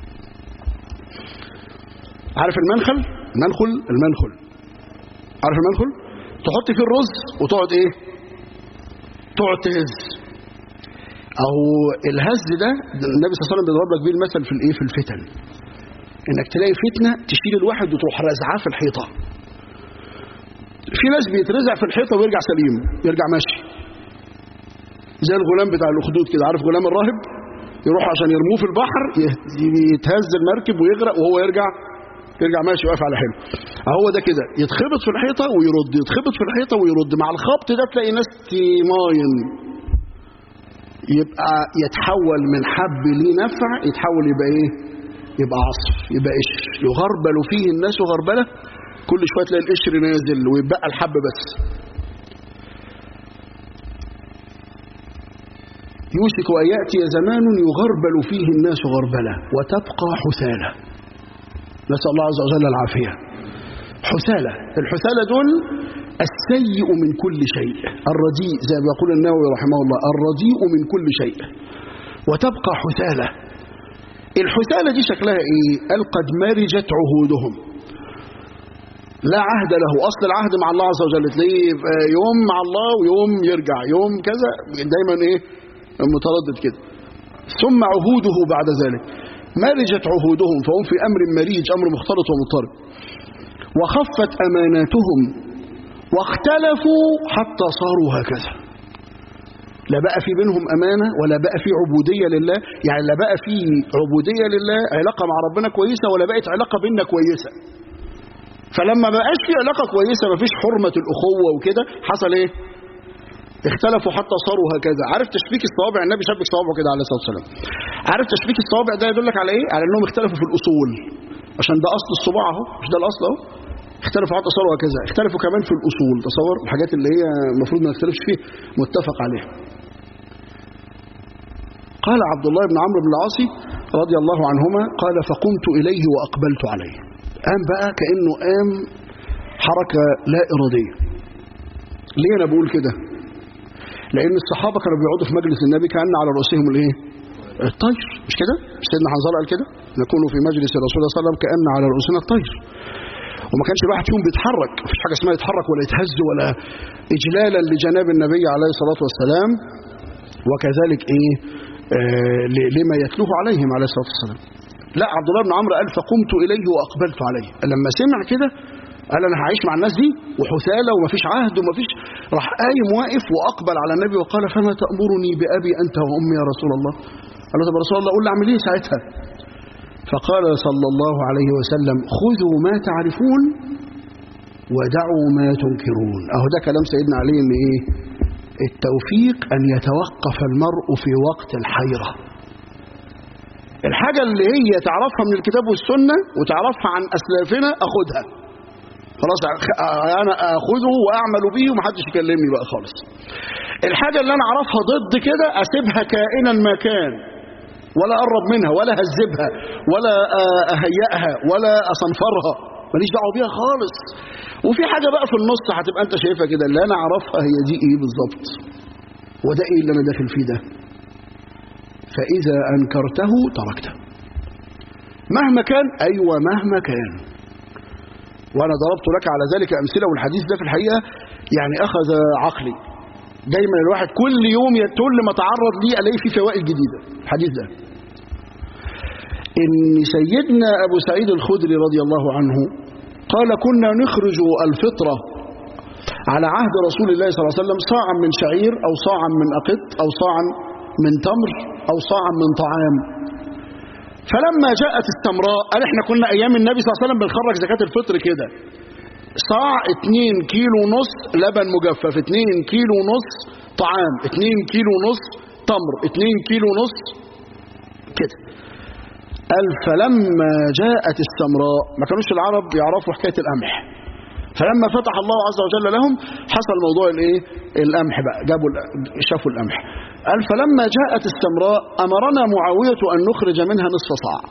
عارف المنخل المنخل المنخل عارف المنخل تحط فيه الرز وتقعد ايه تقعد تهز او الهز ده النبي صلى الله عليه وسلم بيضرب لك بيه المثل في الايه في الفتن انك تلاقي فتنه تشيل الواحد وتروح رازعاه في الحيطه في ناس بيترزع في الحيطه ويرجع سليم يرجع ماشي زي الغلام بتاع الاخدود كده عارف غلام الراهب يروح عشان يرموه في البحر يتهز المركب ويغرق وهو يرجع يرجع ماشي واقف على حلو اهو ده كده يتخبط في الحيطه ويرد يتخبط في الحيطه ويرد مع الخبط ده تلاقي ناس تماين يبقى يتحول من حب ليه نفع يتحول يبقى ايه يبقى عصف يبقى قشر يغربل فيه الناس غربله كل شويه تلاقي القشر نازل ويبقى الحب بس يوشك أن يأتي زمان يغربل فيه الناس غربلة وتبقى حثالة نسأل الله عز وجل العافية حثالة الحثالة دول السيء من كل شيء الرديء زي ما يقول النووي رحمه الله الرديء من كل شيء وتبقى حثالة الحثالة دي شكلها ايه قال قد مرجت عهودهم لا عهد له أصل العهد مع الله عز وجل تلاقيه يوم مع الله ويوم يرجع يوم كذا دايما ايه متردد كده ثم عهوده بعد ذلك مرجت عهودهم فهم في أمر مريج أمر مختلط ومضطرب وخفت أماناتهم واختلفوا حتى صاروا هكذا لا بقى في بينهم أمانة ولا بقى في عبودية لله يعني لا بقى في عبودية لله علاقة مع ربنا كويسة ولا بقت علاقة بيننا كويسة فلما بقاش في علاقة كويسة مفيش حرمة الأخوة وكده حصل ايه اختلفوا حتى صاروا هكذا عارف تشبيك الصوابع النبي شبك صوابعه كده عليه الصلاه والسلام عارف تشبيك الصوابع ده يدلك على ايه على انهم اختلفوا في الاصول عشان ده اصل الصباع اهو مش ده الاصل اهو اختلفوا حتى صاروا هكذا اختلفوا كمان في الاصول تصور الحاجات اللي هي المفروض ما نختلفش فيه متفق عليها قال عبد الله بن عمرو بن العاص رضي الله عنهما قال فقمت اليه واقبلت عليه قام بقى كانه قام حركه لا اراديه ليه انا بقول كده لان الصحابه كانوا بيقعدوا في مجلس النبي كان على رؤوسهم الايه الطير مش كده مش سيدنا حنظله قال كده نكون في مجلس الرسول صلى الله عليه وسلم كان على رؤوسنا الطير وما كانش الواحد فيهم بيتحرك مفيش حاجه اسمها يتحرك ولا يتهز ولا اجلالا لجناب النبي عليه الصلاه والسلام وكذلك ايه آه لما يتلوه عليهم عليه الصلاه والسلام لا عبد الله بن عمرو قال فقمت اليه واقبلت عليه لما سمع كده قال انا هعيش مع الناس دي وحثاله ومفيش عهد ومفيش راح قايم واقف واقبل على النبي وقال فما تامرني بابي انت وامي يا رسول الله قال له طب يا رسول الله قول لي اعمل ايه ساعتها فقال صلى الله عليه وسلم خذوا ما تعرفون ودعوا ما تنكرون اهو ده كلام سيدنا علي ان ايه التوفيق ان يتوقف المرء في وقت الحيره الحاجه اللي هي تعرفها من الكتاب والسنه وتعرفها عن اسلافنا اخدها خلاص انا اخذه واعمل به ومحدش يكلمني بقى خالص الحاجة اللي انا اعرفها ضد كده اسيبها كائنا ما كان ولا اقرب منها ولا هذبها ولا اهيئها ولا اصنفرها ماليش دعوه بيها خالص وفي حاجة بقى في النص هتبقى انت شايفها كده اللي انا اعرفها هي دي ايه بالظبط وده ايه اللي انا داخل فيه ده فاذا انكرته تركته مهما كان ايوه مهما كان وانا ضربت لك على ذلك امثله والحديث ده في الحقيقه يعني اخذ عقلي دايما الواحد كل يوم كل ما تعرض ليه الاقي فيه فوائد جديده الحديث ده ان سيدنا ابو سعيد الخدري رضي الله عنه قال كنا نخرج الفطره على عهد رسول الله صلى الله عليه وسلم صاعا من شعير او صاعا من اقط او صاعا من تمر او صاعا من طعام فلما جاءت التمراء قال احنا كنا ايام النبي صلى الله عليه وسلم بنخرج زكاه الفطر كده صاع 2 كيلو ونص لبن مجفف 2 كيلو ونص طعام 2 كيلو ونص تمر 2 كيلو ونص كده قال فلما جاءت السمراء ما كانوش العرب يعرفوا حكايه القمح فلما فتح الله عز وجل لهم حصل موضوع الايه القمح بقى جابوا شافوا القمح قال فلما جاءت السمراء امرنا معاويه ان نخرج منها نصف صاع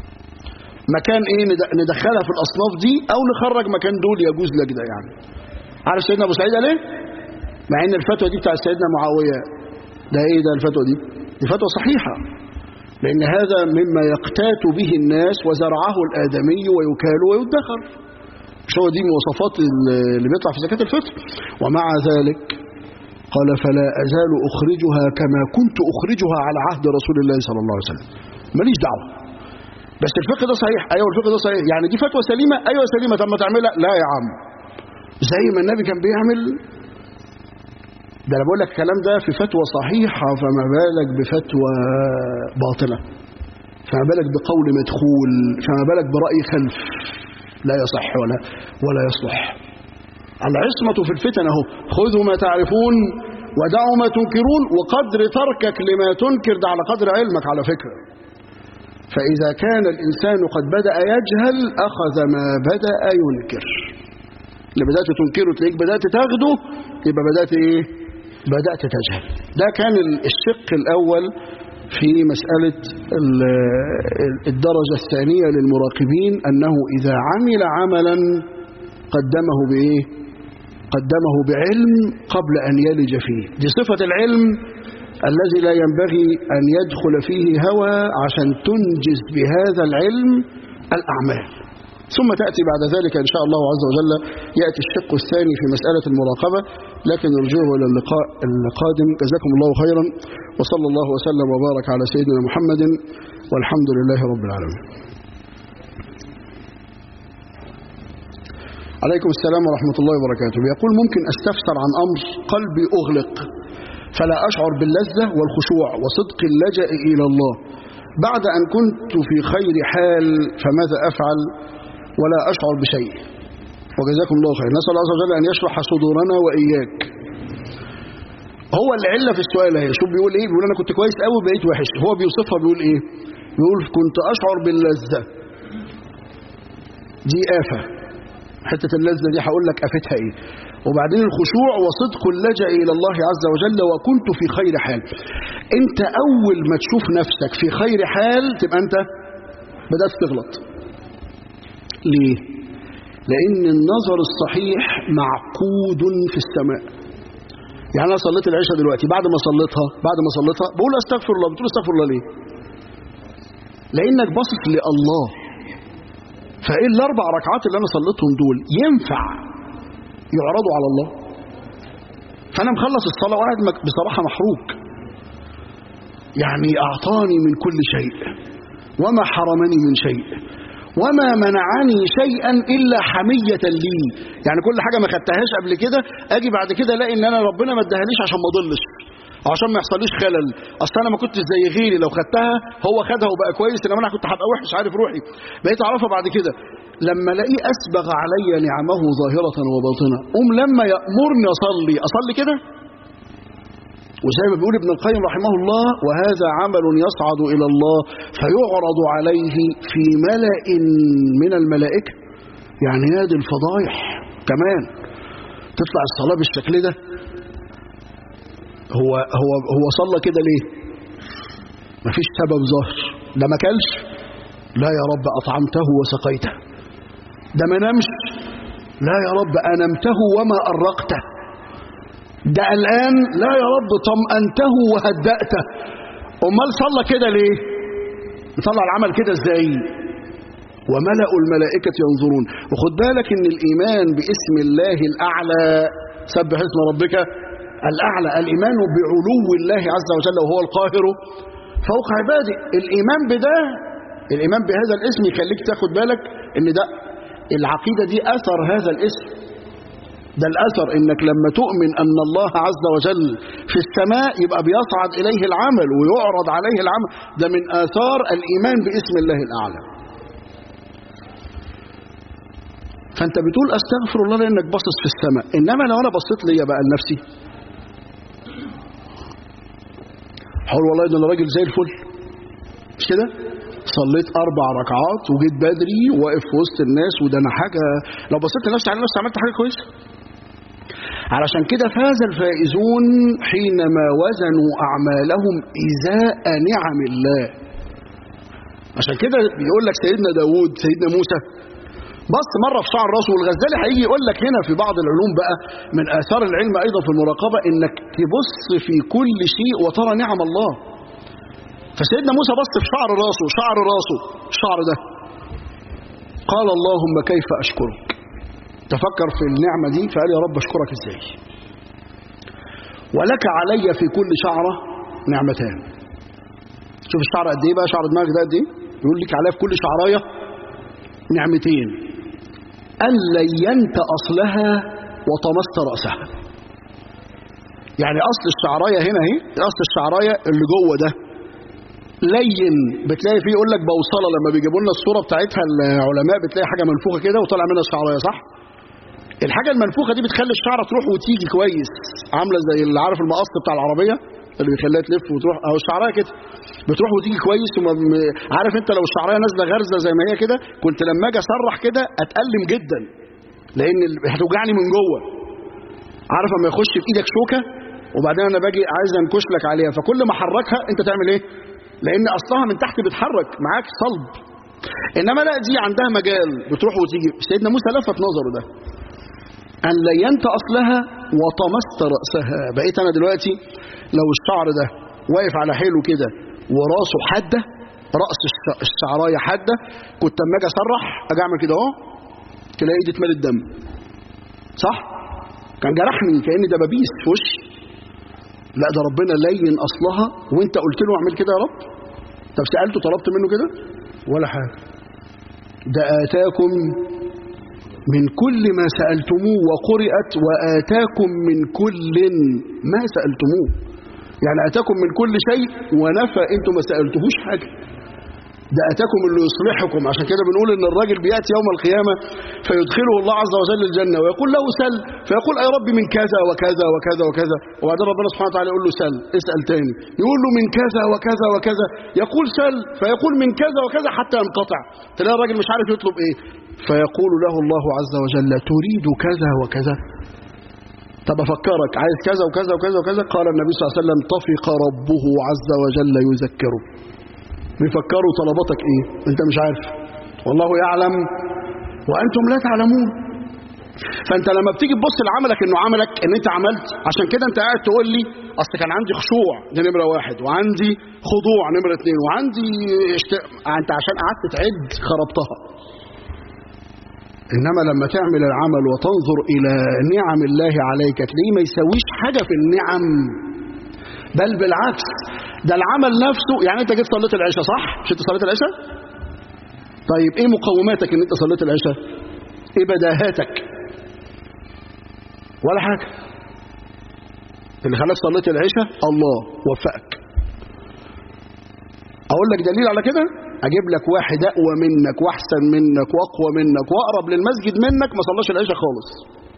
مكان ايه ندخلها في الاصناف دي او نخرج مكان دول يجوز لك ده يعني عارف سيدنا ابو سعيد ليه مع ان الفتوى دي بتاع سيدنا معاويه ده ايه ده الفتوى دي دي فتوى صحيحه لان هذا مما يقتات به الناس وزرعه الادمي ويكال ويدخر مش هو دي مواصفات اللي بيطلع في زكاه الفطر ومع ذلك قال فلا ازال اخرجها كما كنت اخرجها على عهد رسول الله صلى الله عليه وسلم ماليش دعوه بس الفقه ده صحيح ايوه الفقه ده صحيح يعني دي فتوى سليمه ايوه سليمه طب ما تعملها لا يا عم زي ما النبي كان بيعمل ده انا بقول لك الكلام ده في فتوى صحيحه فما بالك بفتوى باطله فما بالك بقول مدخول فما بالك براي خلف لا يصح ولا ولا يصلح العصمه في الفتن اهو خذوا ما تعرفون ودعوا ما تنكرون وقدر تركك لما تنكر ده على قدر علمك على فكره فإذا كان الإنسان قد بدأ يجهل أخذ ما بدأ ينكر اللي بدأت تنكره تلاقيك بدأت تاخده يبقى بدأت إيه بدأت تجهل ده كان الشق الأول في مسألة الدرجة الثانية للمراقبين أنه إذا عمل عملا قدمه بإيه قدمه بعلم قبل أن يلج فيه دي صفة العلم الذي لا ينبغي أن يدخل فيه هوى عشان تنجز بهذا العلم الأعمال ثم تأتي بعد ذلك إن شاء الله عز وجل يأتي الشق الثاني في مسألة المراقبة لكن نرجوه إلى اللقاء القادم جزاكم الله خيرا وصلى الله وسلم وبارك على سيدنا محمد والحمد لله رب العالمين عليكم السلام ورحمة الله وبركاته يقول ممكن أستفسر عن أمر قلبي أغلق فلا أشعر باللذة والخشوع وصدق اللجأ إلى الله بعد أن كنت في خير حال فماذا أفعل ولا أشعر بشيء وجزاكم الله خير نسأل الله عز وجل أن يشرح صدورنا وإياك هو العلة في السؤال اهي شوف بيقول ايه بيقول انا كنت كويس قوي بقيت وحش هو بيوصفها بيقول ايه بيقول كنت اشعر باللذة دي آفة حتة اللذة دي هقول لك آفتها ايه وبعدين الخشوع وصدق اللجأ إلى الله عز وجل وكنت في خير حال انت أول ما تشوف نفسك في خير حال تبقى انت بدأت تغلط ليه لأن النظر الصحيح معقود في السماء يعني أنا صليت العشاء دلوقتي بعد ما صليتها بعد ما صليتها بقول أستغفر الله بتقول أستغفر الله ليه لأنك باصص لله فإيه الأربع ركعات اللي أنا صليتهم دول ينفع يعرضوا على الله فأنا مخلص الصلاة وقاعد بصراحة محروق يعني أعطاني من كل شيء وما حرمني من شيء وما منعني شيئا إلا حمية لي يعني كل حاجة ما خدتهاش قبل كده أجي بعد كده ألاقي إن أنا ربنا ما ادهانيش عشان ما أضلش عشان ما يحصليش خلل اصل انا ما كنتش زي غيري لو خدتها هو خدها وبقى كويس انما انا كنت هبقى وحش عارف روحي بقيت اعرفها بعد كده لما الاقيه اسبغ علي نعمه ظاهره وباطنه قوم لما يامرني اصلي اصلي كده وزي ما بيقول ابن القيم رحمه الله وهذا عمل يصعد الى الله فيعرض عليه في ملأ من الملائكه يعني نادي الفضايح كمان تطلع الصلاه بالشكل ده هو هو هو صلى كده ليه مفيش سبب ظاهر ده ما كلش لا يا رب اطعمته وسقيته ده ما نامش لا يا رب انمته وما ارقته ده الآن لا يا رب طمأنته وهدأته أمال صلى كده ليه صلى العمل كده ازاي وملأ الملائكة ينظرون وخد بالك ان الإيمان باسم الله الأعلى سبح اسم ربك الأعلى الإيمان بعلو الله عز وجل وهو القاهر فوق عباده الإيمان بده الإيمان بهذا الاسم يخليك تاخد بالك ان ده العقيدة دي أثر هذا الاسم ده الأثر إنك لما تؤمن أن الله عز وجل في السماء يبقى بيصعد إليه العمل ويعرض عليه العمل ده من آثار الإيمان باسم الله الأعلى فأنت بتقول أستغفر الله لأنك باصص في السماء إنما لو أنا بصيت ليا بقى لنفسي حول والله ده أنا راجل زي الفل مش كده صليت أربع ركعات وجيت بدري واقف في وسط الناس وده أنا حاجة لو بصيت لنفسي على نفسي عملت حاجة كويسة علشان كده فاز الفائزون حينما وزنوا أعمالهم إزاء نعم الله عشان كده بيقول لك سيدنا داود سيدنا موسى بص مرة في شعر راسه والغزالي هيجي يقول لك هنا في بعض العلوم بقى من آثار العلم أيضا في المراقبة إنك تبص في كل شيء وترى نعم الله فسيدنا موسى بص في شعر راسه شعر راسه الشعر ده قال اللهم كيف أشكرك تفكر في النعمة دي فقال يا رب أشكرك إزاي ولك علي في كل شعرة نعمتان شوف الشعر قد ايه بقى شعر دماغك ده قد ايه يقول لك عليها في كل شعرايه نعمتين ان لينت اصلها وطمست راسها يعني اصل الشعرايه هنا اهي اصل الشعرايه اللي جوه ده لين بتلاقي فيه يقول لك بوصله لما بيجيبوا لنا الصوره بتاعتها العلماء بتلاقي حاجه منفوخه كده وطالع منها الشعرايه صح الحاجه المنفوخه دي بتخلي الشعره تروح وتيجي كويس عامله زي اللي عارف المقص بتاع العربيه اللي بيخليها تلف وتروح او الشعرايه كده بتروح وتيجي كويس وما عارف انت لو الشعرايه نازله غرزه زي ما هي كده كنت لما اجي اسرح كده اتالم جدا لان هتوجعني من جوه عارف اما يخش في ايدك شوكه وبعدين انا باجي عايز انكش لك عليها فكل ما احركها انت تعمل ايه لان اصلها من تحت بتحرك معاك صلب انما لا دي عندها مجال بتروح وتيجي سيدنا موسى لفت نظره ده ان لينت اصلها وطمست راسها بقيت انا دلوقتي لو الشعر ده واقف على حيله كده وراسه حاده راس الشعرايه حاده كنت اما اجي اسرح اجي اعمل كده اهو تلاقي ايدي اتملت دم صح كان جرحني كاني دبابيس في وشي لا ده ربنا لين اصلها وانت قلت له اعمل كده يا رب طب سالته طلبت منه كده ولا حاجه ده اتاكم من كل ما سالتموه وقرات واتاكم من كل ما سالتموه يعني اتاكم من كل شيء ونفى انتم ما سالتهوش حاجه ده اتاكم اللي يصلحكم عشان كده بنقول ان الراجل بياتي يوم القيامه فيدخله الله عز وجل الجنه ويقول له سل فيقول اي رب من كذا وكذا وكذا وكذا وبعدين ربنا سبحانه وتعالى يقول له سل اسال تاني يقول له من كذا وكذا وكذا يقول سل فيقول من كذا وكذا حتى ينقطع تلاقي الراجل مش عارف يطلب ايه فيقول له الله عز وجل تريد كذا وكذا طب افكرك عايز كذا وكذا وكذا وكذا قال النبي صلى الله عليه وسلم طفق ربه عز وجل يذكره بيفكروا طلباتك ايه انت مش عارف والله يعلم وانتم لا تعلمون فانت لما بتيجي تبص لعملك انه عملك ان انت عملت عشان كده انت قاعد تقول لي اصل كان عندي خشوع دي نمره واحد وعندي خضوع نمره اثنين وعندي اشت... انت عشان قعدت تعد خربتها انما لما تعمل العمل وتنظر الى نعم الله عليك تلاقيه ما يسويش حاجه في النعم بل بالعكس ده العمل نفسه يعني انت جيت صليت العشاء صح مش انت صليت العشاء طيب ايه مقوماتك ان انت صليت العشاء ايه بداهاتك ولا حاجه اللي خلاك صليت العشاء الله وفقك اقول لك دليل على كده اجيب لك واحد اقوى منك واحسن منك واقوى منك واقرب للمسجد منك ما صلاش العشاء خالص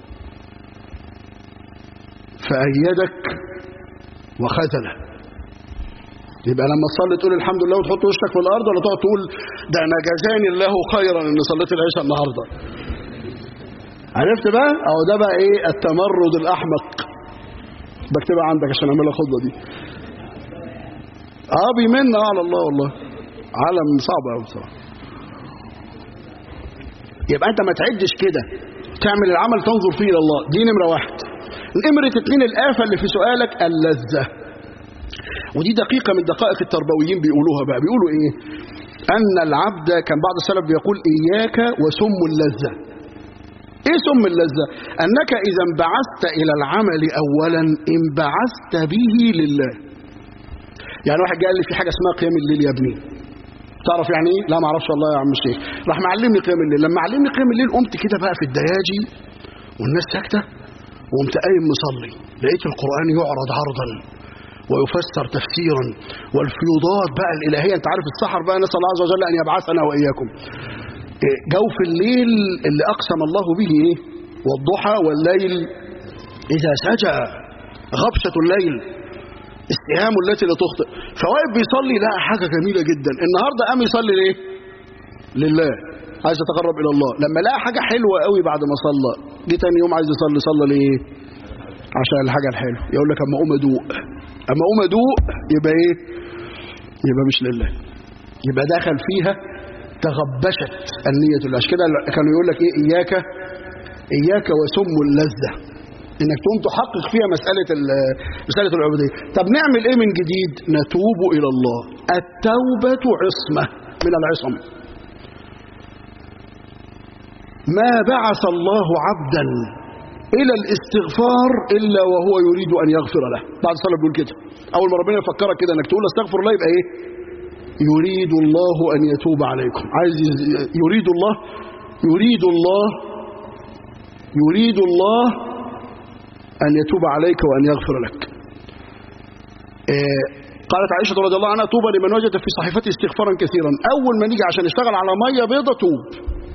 فايدك وخذله يبقى لما تصلي تقول الحمد لله وتحط وشك في الارض ولا تقعد تقول ده انا جزاني الله خيرا ان صليت العشاء النهارده عرفت بقى اهو ده بقى ايه التمرد الاحمق بكتبها عندك عشان اعمل الخطبه دي اه بيمن على الله والله عالم صعب قوي بصراحه يبقى انت ما تعدش كده تعمل العمل تنظر فيه الى الله دي نمره واحد نمرة اتنين الآفة اللي في سؤالك اللذة ودي دقيقة من دقائق التربويين بيقولوها بقى بيقولوا ايه أن العبد كان بعض السلف بيقول إياك وسم اللذة ايه سم اللذة أنك إذا انبعثت إلى العمل أولا انبعثت به لله يعني واحد قال لي في حاجة اسمها قيام الليل يا ابني تعرف يعني ايه لا ما اعرفش والله يا عم الشيخ راح معلمني قيام الليل لما علمني قيام الليل قمت كده بقى في الدياجي والناس ساكته وقمت قايم مصلي لقيت القران يعرض عرضا ويفسر تفسيرا والفيوضات بقى الالهيه انت عارف السحر بقى نسال الله عز وجل ان يبعثنا واياكم إيه، جوف الليل اللي اقسم الله به ايه والضحى والليل اذا سجى غبشه الليل استهام التي لا تخطئ فواقف بيصلي لقى حاجه جميله جدا النهارده قام يصلي ليه لله عايز يتقرب الى الله لما لقى حاجه حلوه قوي بعد ما صلى جه تاني يوم عايز يصلي صلى ليه عشان الحاجه الحلوه يقول لك اما اقوم ادوق اما اقوم ادوق يبقى ايه يبقى مش لله يبقى دخل فيها تغبشت النية لله عشان كده كانوا يقول لك ايه اياك اياك وسم اللذة انك تقوم تحقق فيها مسألة ال- مسألة العبودية طب نعمل ايه من جديد نتوب الى الله التوبة عصمة من العصم ما بعث الله عبدا الى الاستغفار الا وهو يريد ان يغفر له بعد صلاه بيقول كده اول ما ربنا يفكرك كده انك تقول استغفر الله يبقى ايه يريد الله ان يتوب عليكم عايز ي- يريد الله يريد الله يريد الله ان يتوب عليك وان يغفر لك آه، قالت عائشه رضي الله عنها طوبى لمن وجد في صحيفته استغفارا كثيرا اول ما نيجي عشان نشتغل على ميه بيضه توب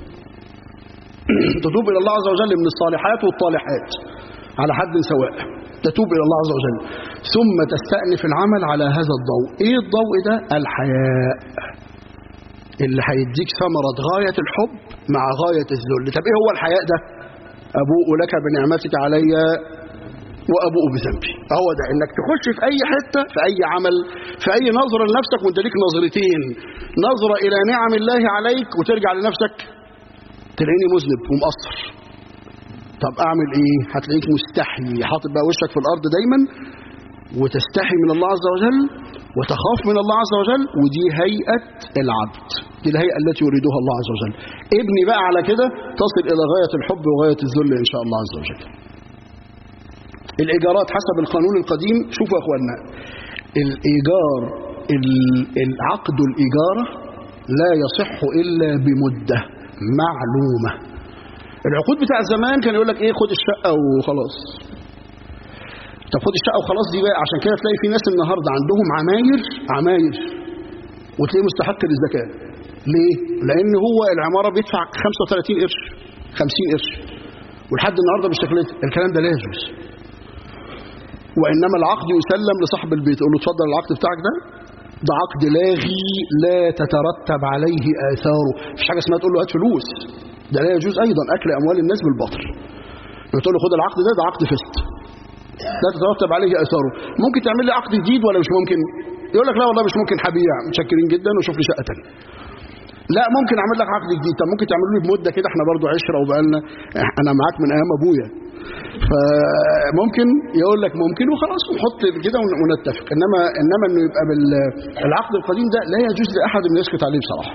تتوب إلى الله عز وجل من الصالحات والطالحات على حد سواء تتوب إلى الله عز وجل ثم تستأنف العمل على هذا الضوء إيه الضوء ده الحياء اللي هيديك ثمرة غاية الحب مع غاية الذل طب إيه هو الحياء ده أبوء لك بنعمتك علي وأبوء بذنبي هو ده إنك تخش في أي حتة في أي عمل في أي نظرة لنفسك وأنت ليك نظرتين نظرة إلى نعم الله عليك وترجع لنفسك تلاقيني مذنب ومقصر طب اعمل ايه هتلاقيك مستحي حاطط بقى وشك في الارض دايما وتستحي من الله عز وجل وتخاف من الله عز وجل ودي هيئة العبد دي الهيئة التي يريدها الله عز وجل ابني بقى على كده تصل إلى غاية الحب وغاية الذل إن شاء الله عز وجل الإيجارات حسب القانون القديم شوفوا يا أخوانا الإيجار ال- العقد الإيجارة لا يصح إلا بمدة معلومة العقود بتاع زمان كان يقول لك ايه خد الشقة وخلاص طب خد الشقة وخلاص دي بقى عشان كده تلاقي في ناس النهاردة عندهم عماير عماير وتلاقيه مستحق للزكاة ليه؟ لأن هو العمارة بيدفع 35 قرش 50 قرش ولحد النهاردة بالشكل ده الكلام ده لا يجوز وإنما العقد يسلم لصاحب البيت يقول له اتفضل العقد بتاعك ده ده عقد لاغي لا تترتب عليه آثاره مفيش حاجة اسمها تقول له هات فلوس ده لا يجوز أيضا أكل أموال الناس بالباطل لما تقول له خد العقد ده ده عقد فسد لا تترتب عليه آثاره ممكن تعمل لي عقد جديد ولا مش ممكن يقول لك لا والله مش ممكن هبيع متشكرين جدا وشوف لي شقة تانية لا ممكن اعمل لك عقد جديد طب ممكن تعملوا لي بمده كده احنا برضو عشره وبقالنا انا معاك من ايام ابويا فممكن يقول لك ممكن وخلاص ونحط كده ون- ونتفق انما انما انه يبقى بالعقد القديم ده لا يجوز لاحد انه يسكت عليه بصراحه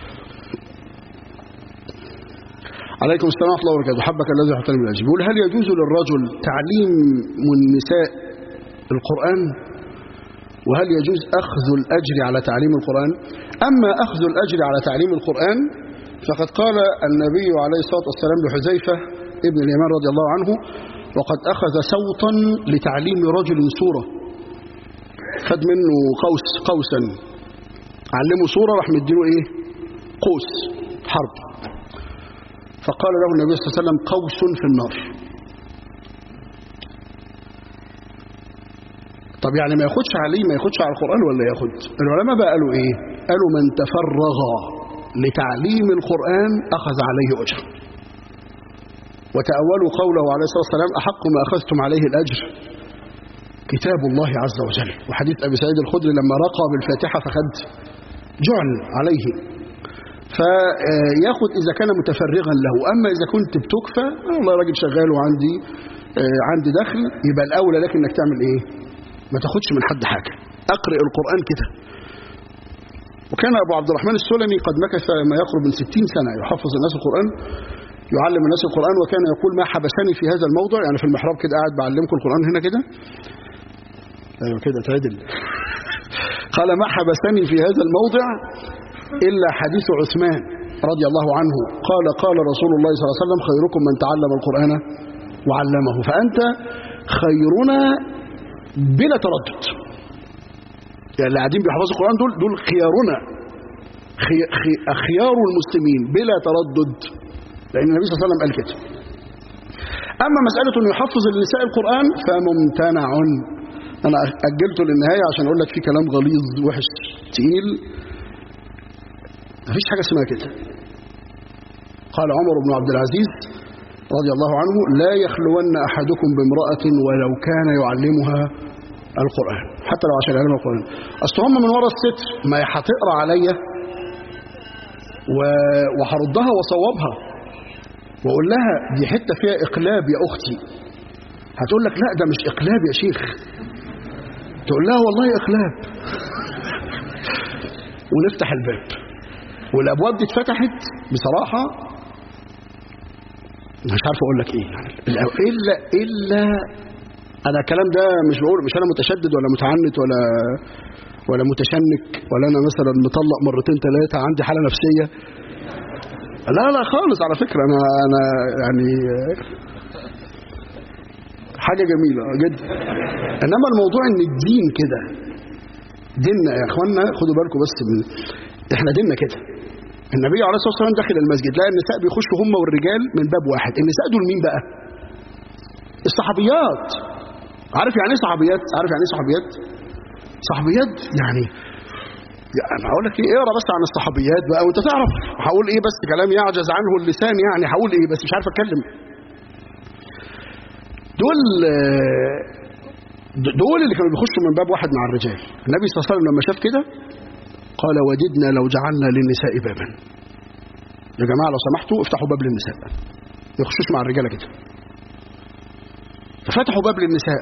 عليكم السلام ورحمه الله وبركاته حبك الذي يحترم الاجر بيقول هل يجوز للرجل تعليم النساء القران وهل يجوز أخذ الأجر على تعليم القرآن أما أخذ الأجر على تعليم القرآن فقد قال النبي عليه الصلاة والسلام لحذيفة ابن اليمان رضي الله عنه وقد أخذ صوتا لتعليم رجل سورة خد منه قوس قوسا علمه سورة راح مديله ايه قوس حرب فقال له النبي صلى الله عليه وسلم قوس في النار طب يعني ما ياخدش عليه ما ياخدش على القرآن ولا ياخد العلماء بقى قالوا ايه قالوا من تفرغ لتعليم القرآن أخذ عليه أجر وتأولوا قوله عليه الصلاة والسلام أحق ما أخذتم عليه الأجر كتاب الله عز وجل وحديث أبي سعيد الخدري لما رقى بالفاتحة فخد جعل عليه فياخد إذا كان متفرغا له أما إذا كنت بتكفى والله راجل شغال وعندي آه، عندي دخل يبقى الاولى لك انك تعمل ايه ما تاخدش من حد حاجه اقرئ القران كده وكان ابو عبد الرحمن السلمي قد مكث ما يقرب من 60 سنه يحفظ الناس القران يعلم الناس القران وكان يقول ما حبسني في هذا الموضع يعني في المحراب كده قاعد بعلمكم القران هنا كده ايوه كده تعدل قال ما حبسني في هذا الموضع الا حديث عثمان رضي الله عنه قال قال رسول الله صلى الله عليه وسلم خيركم من تعلم القران وعلمه فانت خيرنا بلا تردد يعني اللي قاعدين بيحفظوا القرآن دول دول خيارنا خي خي خيار المسلمين بلا تردد لأن النبي صلى الله عليه وسلم قال كده أما مسألة أنه يحفظ النساء القرآن فممتنع أنا أجلته للنهاية عشان أقول لك في كلام غليظ وحش تقيل مفيش حاجة اسمها كده قال عمر بن عبد العزيز رضي الله عنه لا يخلون أحدكم بامرأة ولو كان يعلمها القرآن حتى لو عشان يعلمها القرآن أصل هم من ورا الستر ما هتقرا عليا و- وهردها واصوبها واقول لها دي حته فيها اقلاب يا اختي هتقول لك لا ده مش اقلاب يا شيخ تقول لها والله اقلاب ونفتح الباب والابواب دي اتفتحت بصراحه مش عارف اقول لك ايه يعني الأ- الا الا انا الكلام ده مش بقول مش انا متشدد ولا متعنت ولا ولا متشنك ولا انا مثلا مطلق مرتين ثلاثه عندي حاله نفسيه لا لا خالص على فكره انا انا يعني حاجه جميله جدا انما الموضوع ان الدين كده ديننا يا اخوانا خدوا بالكم بس من احنا ديننا كده النبي عليه الصلاه والسلام داخل المسجد لقى النساء بيخشوا هم والرجال من باب واحد النساء دول مين بقى الصحابيات عارف يعني ايه صحابيات عارف يعني ايه صحابيات صحابيات يعني يعني هقول لك ايه اقرا بس عن الصحابيات بقى وانت تعرف هقول ايه بس كلام يعجز عنه اللسان يعني هقول ايه بس مش عارف اتكلم دول آه، دول اللي كانوا بيخشوا من باب واحد مع الرجال النبي صلى الله عليه وسلم لما شاف كده قال وددنا لو جعلنا للنساء بابا يا جماعه لو سمحتوا افتحوا باب للنساء ما يخشوش مع الرجاله كده ففتحوا باب للنساء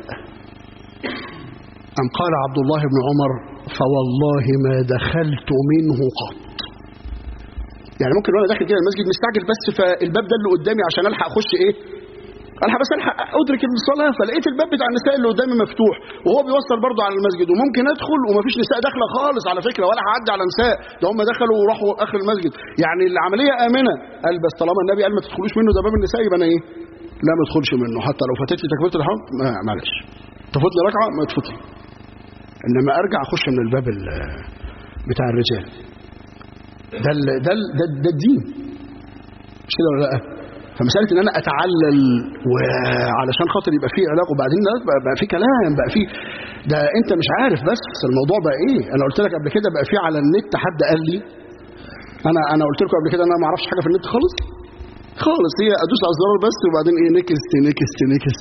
أم قال عبد الله بن عمر فوالله ما دخلت منه قط يعني ممكن وانا داخل كده المسجد مستعجل بس فالباب ده اللي قدامي عشان الحق اخش ايه الحق بس الحق ادرك الصلاه فلقيت الباب بتاع النساء اللي قدامي مفتوح وهو بيوصل برضه على المسجد وممكن ادخل ومفيش نساء داخله خالص على فكره ولا هعدي على نساء ده هم دخلوا وراحوا اخر المسجد يعني العمليه امنه قال بس طالما النبي قال ما تدخلوش منه ده باب النساء يبقى انا ايه لا ما ادخلش منه حتى لو فاتت لي تكبيره الحرم ما- معلش تفوتني ركعه ما تفوتني انما ارجع اخش من الباب ال- بتاع الرجال ده ال ده ال ده, ده الدين مش كده ولا لا فمساله ان انا اتعلل وعلشان خاطر يبقى في علاقه وبعدين ده بقى, بقى في كلام بقى في ده انت مش عارف بس الموضوع بقى ايه انا قلت لك قبل كده بقى في على النت حد قال لي انا انا قلت لكم قبل كده انا ما اعرفش حاجه في النت خالص خالص هي ادوس على الزرار بس وبعدين ايه نكست نكست نكست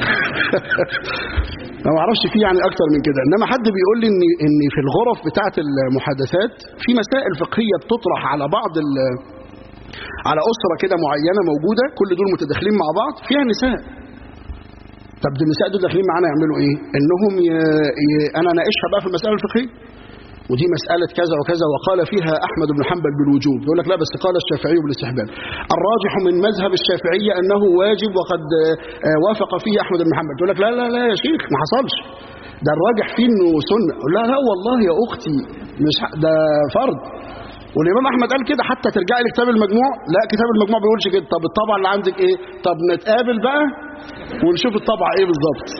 ما اعرفش فيه يعني اكتر من كده انما حد بيقول لي ان ان في الغرف بتاعه المحادثات في مسائل فقهيه بتطرح على بعض ال- على اسره كده معينه موجوده كل دول متداخلين مع بعض فيها نساء طب دول النساء دول داخلين معانا يعملوا ايه انهم ي... ي... انا اناقشها بقى في المساله الفقهيه ودي مسألة كذا وكذا وقال فيها أحمد بن حنبل بالوجوب يقول لك لا بس قال الشافعي بالاستحباب الراجح من مذهب الشافعية أنه واجب وقد آه، وافق فيه أحمد بن حنبل يقول لك لا لا لا يا شيخ ما حصلش ده الراجح فيه انه سنة أقول لا لا والله يا أختي مش ح- ده فرض والإمام أحمد قال كده حتى ترجعي لكتاب المجموع لا كتاب المجموع ما بيقولش كده طب الطبعة اللي عندك إيه طب نتقابل بقى ونشوف الطبعة إيه بالظبط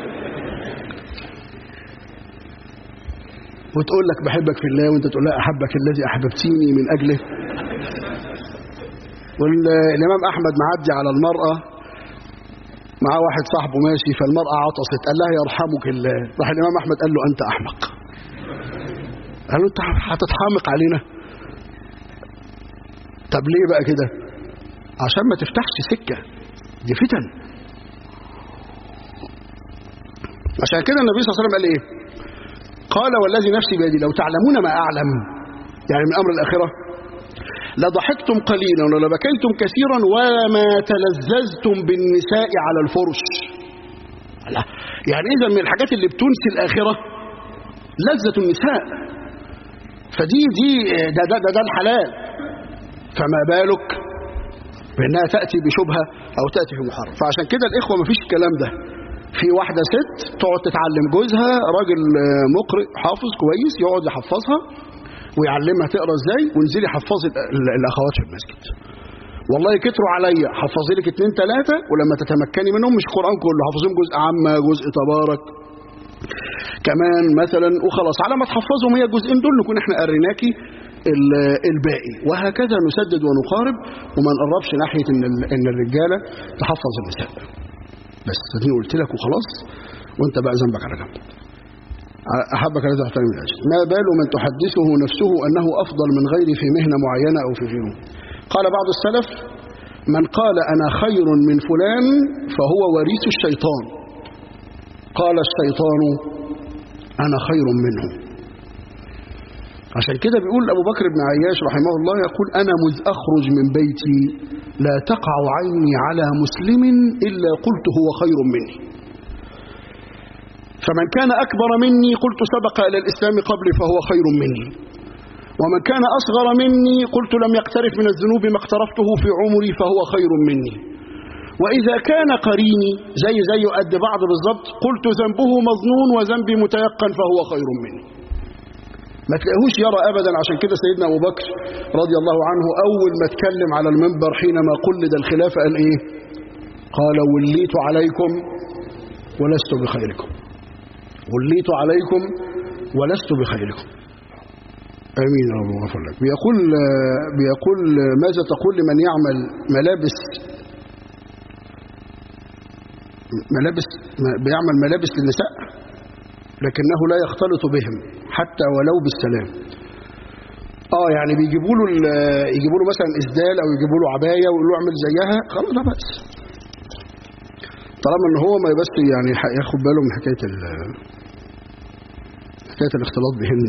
وتقول لك بحبك في الله وانت تقول لها احبك الذي احببتيني من اجله والامام احمد معدي على المراه معاه واحد صاحبه ماشي فالمراه عطست قال لها يرحمك الله راح الامام احمد قال له انت احمق قال له انت هتتحامق علينا طب ليه بقى كده عشان ما تفتحش سكه دي فتن عشان كده النبي صلى الله عليه وسلم قال ايه قال والذي نفسي بيدي لو تعلمون ما أعلم يعني من أمر الآخرة لضحكتم قليلا ولبكيتم كثيرا وما تلذذتم بالنساء على الفرش لا يعني إذا من الحاجات اللي بتنسي الآخرة لذة النساء فدي دي ده ده ده, ده الحلال فما بالك بأنها تأتي بشبهة أو تأتي في محرم فعشان كده الإخوة ما فيش الكلام ده في واحدة ست تقعد تتعلم جوزها راجل مقرئ حافظ كويس يقعد يحفظها ويعلمها تقرا ازاي وانزلي حفظي الاخوات في المسجد والله كتروا عليا حفظي لك اتنين تلاتة ولما تتمكني منهم مش القرآن كله حفظيهم جزء عامة جزء تبارك كمان مثلا وخلاص على ما تحفظهم هي الجزئين دول نكون احنا قريناكي الباقي وهكذا نسدد ونقارب وما نقربش ناحية ان ان الرجالة تحفظ النساء بس دي قلت لك وخلاص وانت بقى ذنبك على جنب أحبك الذي أحترم من أجل ما بال من تحدثه نفسه أنه أفضل من غيره في مهنة معينة أو في غيره قال بعض السلف من قال أنا خير من فلان فهو وريث الشيطان قال الشيطان أنا خير منه عشان كده بيقول أبو بكر بن عياش رحمه الله يقول أنا مذ أخرج من بيتي لا تقع عيني على مسلم إلا قلت هو خير مني فمن كان أكبر مني قلت سبق إلى الإسلام قبلي فهو خير مني ومن كان أصغر مني قلت لم يقترف من الذنوب ما اقترفته في عمري فهو خير مني وإذا كان قريني زي زي قد بعض بالضبط قلت ذنبه مظنون وذنبي متيقن فهو خير مني ما تلاقيهوش يرى أبدا عشان كده سيدنا أبو بكر رضي الله عنه أول ما اتكلم على المنبر حينما قلد الخلافة قال إيه قال وليت عليكم ولست بخيركم وليت عليكم ولست بخيركم امين يا رب غفر لك بيقول بيقول ماذا تقول لمن يعمل ملابس ملابس بيعمل ملابس للنساء لكنه لا يختلط بهم حتى ولو بالسلام اه يعني بيجيبوا له يجيبوا له مثلا اسدال او يجيبوا له عبايه ويقولوا له اعمل زيها خلاص لا باس طالما ان هو ما بس يعني ياخد باله من حكايه حكايه الاختلاط بهن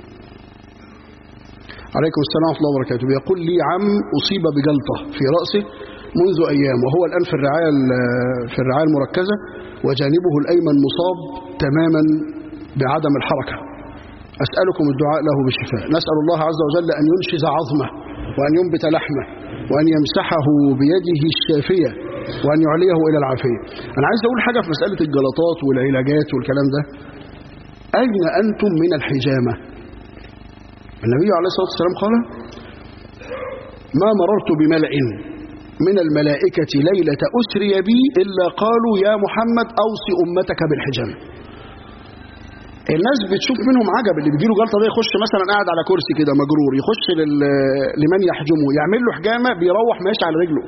عليكم السلام ورحمه الله وبركاته بيقول لي عم اصيب بجلطه في راسه منذ ايام وهو الان في الرعايه في الرعايه المركزه وجانبه الايمن مصاب تماما بعدم الحركه اسالكم الدعاء له بالشفاء نسال الله عز وجل ان ينشز عظمه وان ينبت لحمه وان يمسحه بيده الشافيه وأن يعليه إلى العافية أنا عايز أقول حاجة في مسألة الجلطات والعلاجات والكلام ده أين أنتم من الحجامة النبي عليه الصلاة والسلام قال ما مررت بملأ من الملائكة ليلة أسري بي إلا قالوا يا محمد أوصي أمتك بالحجامة الناس بتشوف منهم عجب اللي بيجيله جلطه ده يخش مثلا قاعد على كرسي كده مجرور يخش لمن يحجمه يعمل له حجامه بيروح ماشي على رجله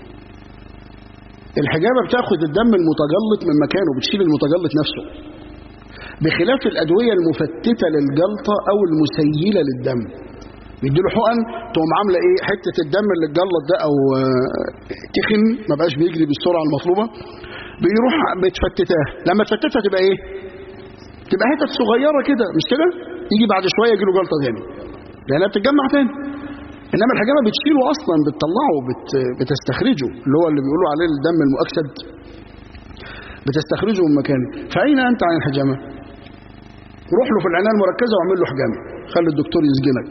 الحجامة بتاخد الدم المتجلط من مكانه بتشيل المتجلط نفسه بخلاف الأدوية المفتتة للجلطة أو المسيلة للدم بيديله حقن تقوم عاملة إيه حتة الدم اللي اتجلط ده أو تخن ما بقاش بيجري بالسرعة المطلوبة بيروح بتفتتاه لما تفتتها تبقى إيه تبقى حتت صغيرة كده مش كده يجي بعد شوية يجيله جلطة تاني لأنها بتتجمع تاني انما الحجامه بتشيله اصلا بتطلعه بت بتستخرجه اللي هو اللي بيقولوا عليه الدم المؤكسد بتستخرجه من مكانه فاين انت عن الحجامه روح له في العنايه المركزه واعمل له حجامه خلي الدكتور يسجنك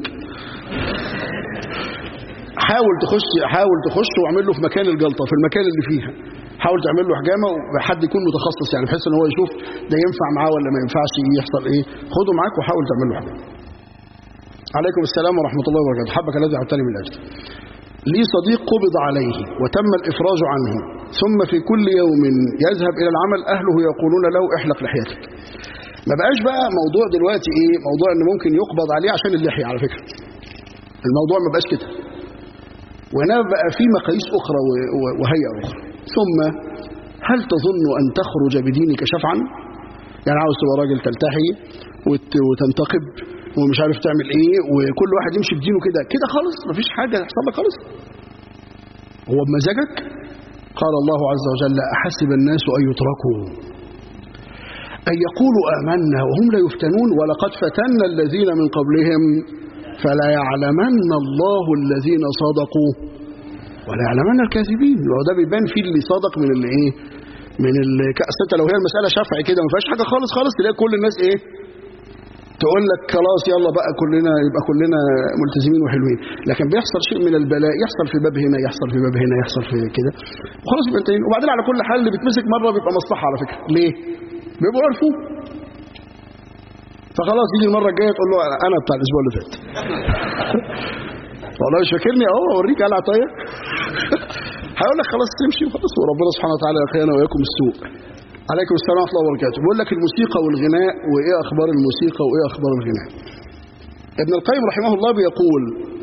حاول تخش حاول تخش واعمل له في مكان الجلطه في المكان اللي فيها حاول تعمل له حجامه وحد يكون متخصص يعني بحيث ان هو يشوف ده ينفع معاه ولا ما ينفعش يحصل ايه خده معاك وحاول تعمل له حجامه عليكم السلام ورحمة الله وبركاته حبك الذي عبتني من أجل لي صديق قبض عليه وتم الإفراج عنه ثم في كل يوم يذهب إلى العمل أهله يقولون له احلق لحيتك ما بقاش بقى موضوع دلوقتي إيه موضوع أن ممكن يقبض عليه عشان اللحية على فكرة الموضوع ما بقاش كده وهنا بقى في مقاييس أخرى وهيئة أخرى ثم هل تظن أن تخرج بدينك شفعا يعني عاوز تبقى راجل تلتحي وتنتقب ومش عارف تعمل ايه وكل واحد يمشي بدينه كده كده خالص مفيش حاجة تحصل لك خالص هو بمزاجك قال الله عز وجل أحسب الناس أن يتركوا أن يقولوا آمنا وهم لا يفتنون ولقد فتنا الذين من قبلهم فلا يعلمن الله الذين صدقوا ولا يعلمن الكاذبين وده بيبان فيه اللي صدق من اللي ايه من الكأس انت لو هي المسألة شفعي كده ما فيهاش حاجة خالص خالص تلاقي كل الناس ايه تقول لك خلاص يلا بقى كلنا يبقى كلنا ملتزمين وحلوين لكن بيحصل شيء من البلاء يحصل في باب هنا يحصل في باب هنا يحصل في كده وخلاص يبقى انتهينا وبعدين على كل حال اللي بيتمسك مره بيبقى مصلحه على فكره ليه؟ بيبقوا عرفوه فخلاص يجي المره الجايه تقول له انا بتاع الاسبوع اللي فات والله مش فاكرني اهو اوريك على عطايا هيقول لك خلاص تمشي وخلاص وربنا سبحانه وتعالى يقينا واياكم السوء عليكم السلام ورحمه الله وبركاته بيقول لك الموسيقى والغناء وايه اخبار الموسيقى وايه اخبار الغناء ابن القيم رحمه الله بيقول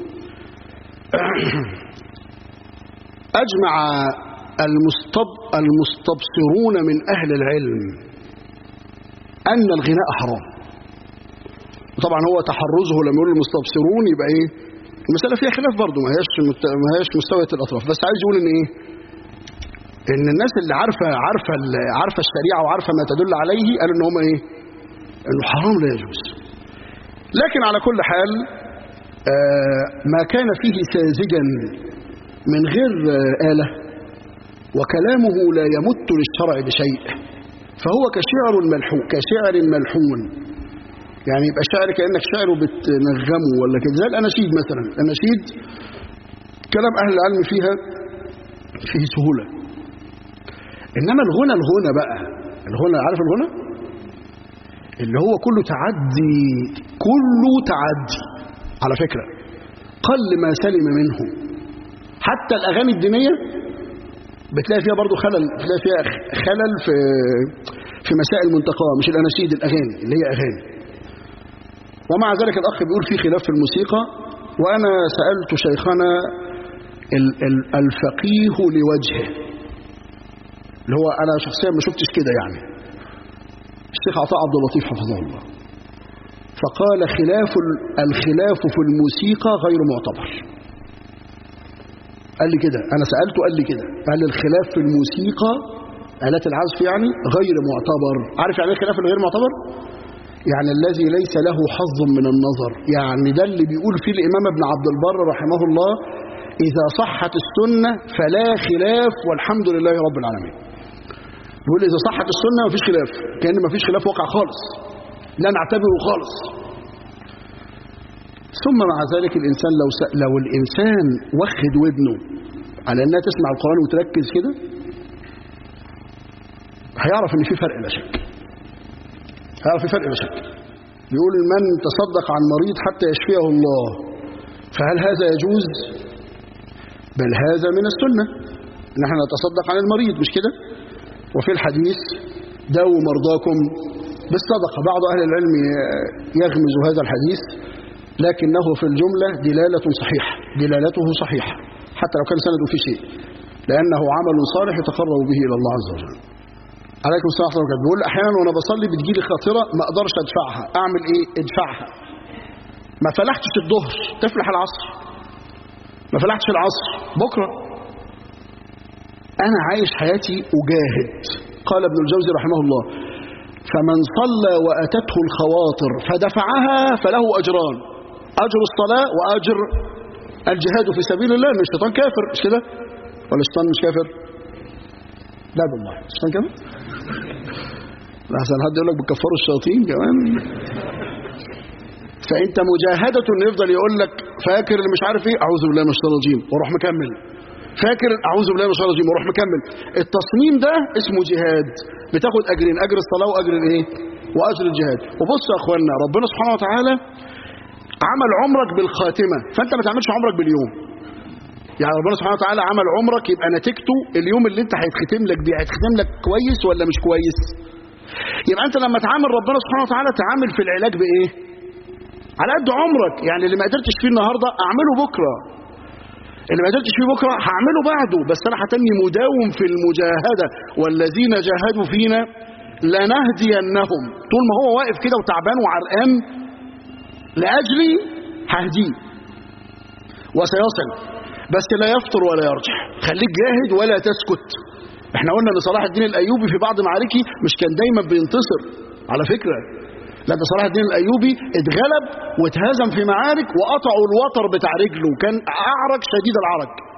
اجمع المستب المستبصرون من اهل العلم ان الغناء حرام طبعا هو تحرزه لما يقول المستبصرون يبقى ايه المساله فيها خلاف برضه ما هياش ما هياش مستويه الاطراف بس عايز يقول ان ايه ان الناس اللي عارفه عارفه عارفه الشريعه وعارفه ما تدل عليه قالوا ان هم ايه انه حرام لا يجوز لكن على كل حال آه ما كان فيه ساذجا من غير آه آلة وكلامه لا يمت للشرع بشيء فهو كشعر ملحون كشعر ملحون يعني يبقى شعر كأنك شعره بتنغمه ولا كده زي الأناشيد مثلا الأناشيد كلام أهل العلم فيها فيه سهولة إنما الغنى الغنى بقى الغنى عارف الغنى اللي هو كله تعدي كله تعدي على فكرة قل ما سلم منه حتى الأغاني الدينية بتلاقي فيها برضو خلل بتلاقي فيها خلل في في مسائل منتقاه مش الأناشيد الأغاني اللي هي أغاني ومع ذلك الأخ بيقول في خلاف في الموسيقى وأنا سألت شيخنا الفقيه لوجهه اللي هو أنا شخصيا ما شفتش كده يعني الشيخ عطاء عبد اللطيف حفظه الله فقال خلاف الخلاف في الموسيقى غير معتبر قال لي كده أنا سألته قال لي كده قال الخلاف في الموسيقى آلات العزف يعني غير معتبر عارف يعني ايه خلاف الغير معتبر يعني الذي ليس له حظ من النظر يعني ده اللي بيقول فيه الإمام ابن عبد البر رحمه الله إذا صحت السنة فلا خلاف والحمد لله رب العالمين بيقول إذا صحت السنة مفيش خلاف كأن مفيش خلاف وقع خالص لا نعتبره خالص ثم مع ذلك الإنسان لو س... لو الإنسان وخد ودنه على أنها تسمع القرآن وتركز كده هيعرف إن في فرق لا شك هيعرف في فرق لا شك بيقول من تصدق عن مريض حتى يشفيه الله فهل هذا يجوز بل هذا من السنة نحن نتصدق عن المريض مش كده وفي الحديث داووا مرضاكم بالصدقة بعض أهل العلم يغمز هذا الحديث لكنه في الجملة دلالة صحيحة دلالته صحيحة حتى لو كان سنده في شيء لأنه عمل صالح يتقرب به إلى الله عز وجل عليكم السلام ورحمة الله بيقول أحيانا وأنا بصلي بتجيلي خاطرة ما أقدرش أدفعها أعمل إيه ادفعها ما فلحتش الظهر تفلح العصر ما فلحتش العصر بكرة أنا عايش حياتي أجاهد قال ابن الجوزي رحمه الله فمن صلى وأتته الخواطر فدفعها فله أجران أجر الصلاة وأجر الجهاد في سبيل الله إن الشيطان كافر مش كده ولا الشيطان مش كافر لا بالله الشيطان كافر أحسن حد يقول لك بكفروا الشياطين كمان فأنت مجاهدة إنه يفضل يقول لك فاكر اللي مش عارف إيه أعوذ بالله من الشيطان الرجيم وأروح مكمل فاكر أعوذ بالله من الشيطان الرجيم وأروح مكمل التصميم ده اسمه جهاد بتاخد أجرين أجر الصلاة وأجر الإيه وأجر الجهاد وبص يا أخوانا ربنا سبحانه وتعالى عمل عمرك بالخاتمة فأنت ما تعملش عمرك باليوم يعني ربنا سبحانه وتعالى عمل عمرك يبقى نتيجته اليوم اللي انت هيتختم لك بيه هيتختم لك كويس ولا مش كويس يبقى انت لما تعامل ربنا سبحانه وتعالى تعامل في العلاج بايه على قد عمرك يعني اللي ما قدرتش فيه النهارده اعمله بكره اللي ما قدرتش فيه بكره هعمله بعده بس انا هتني مداوم في المجاهده والذين جاهدوا فينا لنهدينهم طول ما هو واقف كده وتعبان وعرقان لاجلي ههديه وسيصل بس لا يفطر ولا يرجع خليك جاهد ولا تسكت احنا قلنا ان صلاح الدين الايوبي في بعض معاركه مش كان دايما بينتصر على فكره لا ده صلاح الدين الايوبي اتغلب واتهزم في معارك وقطعوا الوتر بتاع رجله كان اعرج شديد العرج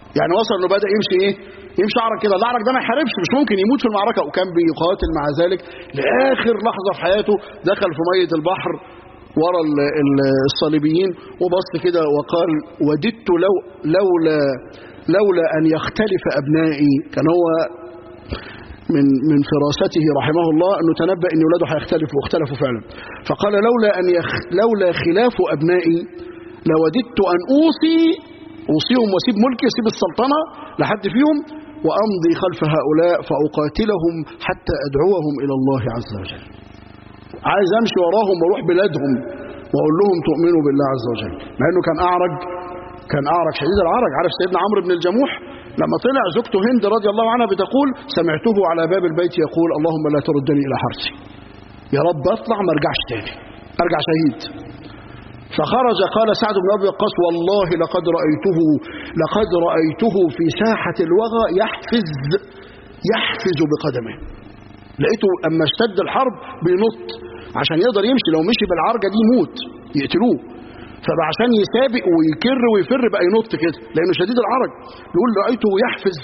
يعني وصل انه بدا يمشي ايه يمشي اعرج كده الاعرج ده ما يحاربش مش ممكن يموت في المعركه وكان بيقاتل مع ذلك لاخر لحظه في حياته دخل في ميه البحر ورا ال- ال- الصليبيين وبص كده وقال وددت لو لولا لولا ان يختلف ابنائي كان هو من من فراسته رحمه الله انه تنبأ ان اولاده هيختلفوا واختلفوا فعلا فقال لولا ان يخ لولا خلاف ابنائي لوددت ان اوصي اوصيهم واسيب ملكي اسيب السلطنه لحد فيهم وامضي خلف هؤلاء فاقاتلهم حتى ادعوهم الى الله عز وجل عايز امشي وراهم واروح بلادهم واقول لهم تؤمنوا بالله عز وجل مع انه كان اعرج كان اعرج شديد العرج عارف سيدنا عمرو بن الجموح لما طلع زوجته هند رضي الله عنها بتقول سمعته على باب البيت يقول اللهم لا تردني الى حرثي يا رب اطلع ما ارجعش تاني ارجع شهيد فخرج قال سعد بن ابي وقاص والله لقد رايته لقد رايته في ساحه الوغى يحفز يحفز بقدمه لقيته اما اشتد الحرب بينط عشان يقدر يمشي لو مشي بالعرجه دي يموت يقتلوه فبقى عشان يسابق ويكر ويفر بقى ينط كده لانه شديد العرج بيقول رايته يحفز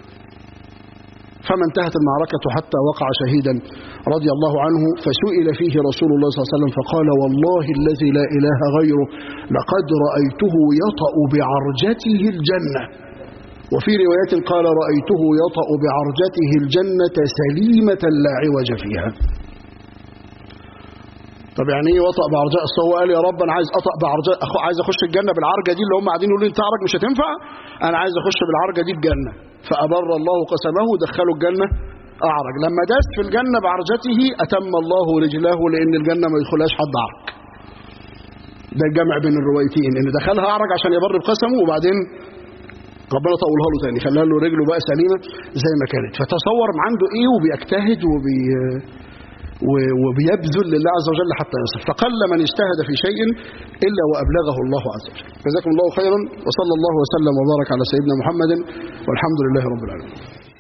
فما انتهت المعركة حتى وقع شهيدا رضي الله عنه فسئل فيه رسول الله صلى الله عليه وسلم فقال والله الذي لا إله غيره لقد رأيته يطأ بعرجته الجنة وفي رواية قال رأيته يطأ بعرجته الجنة سليمة لا عوج فيها طب يعني ايه وطأ بعرجة اصل هو قال يا رب انا عايز اطأ بعرجة أخو عايز اخش الجنة بالعرجة دي اللي هم قاعدين يقولوا لي انت عرج مش هتنفع انا عايز اخش بالعرجة دي الجنة فأبر الله قسمه ودخله الجنة أعرج لما داس في الجنة بعرجته أتم الله رجلاه لأن الجنة ما يدخلهاش حد عرج ده الجمع بين الروايتين ان دخلها أعرج عشان يبر بقسمه وبعدين ربنا طولها له تاني خلاها له رجله بقى سليمة زي ما كانت فتصور عنده ايه وبيجتهد وبي و- وبيبذل لله عز وجل حتى يصل فقل من اجتهد في شيء إلا وأبلغه الله عز وجل جزاكم الله خيرا وصلى الله وسلم وبارك على سيدنا محمد والحمد لله رب العالمين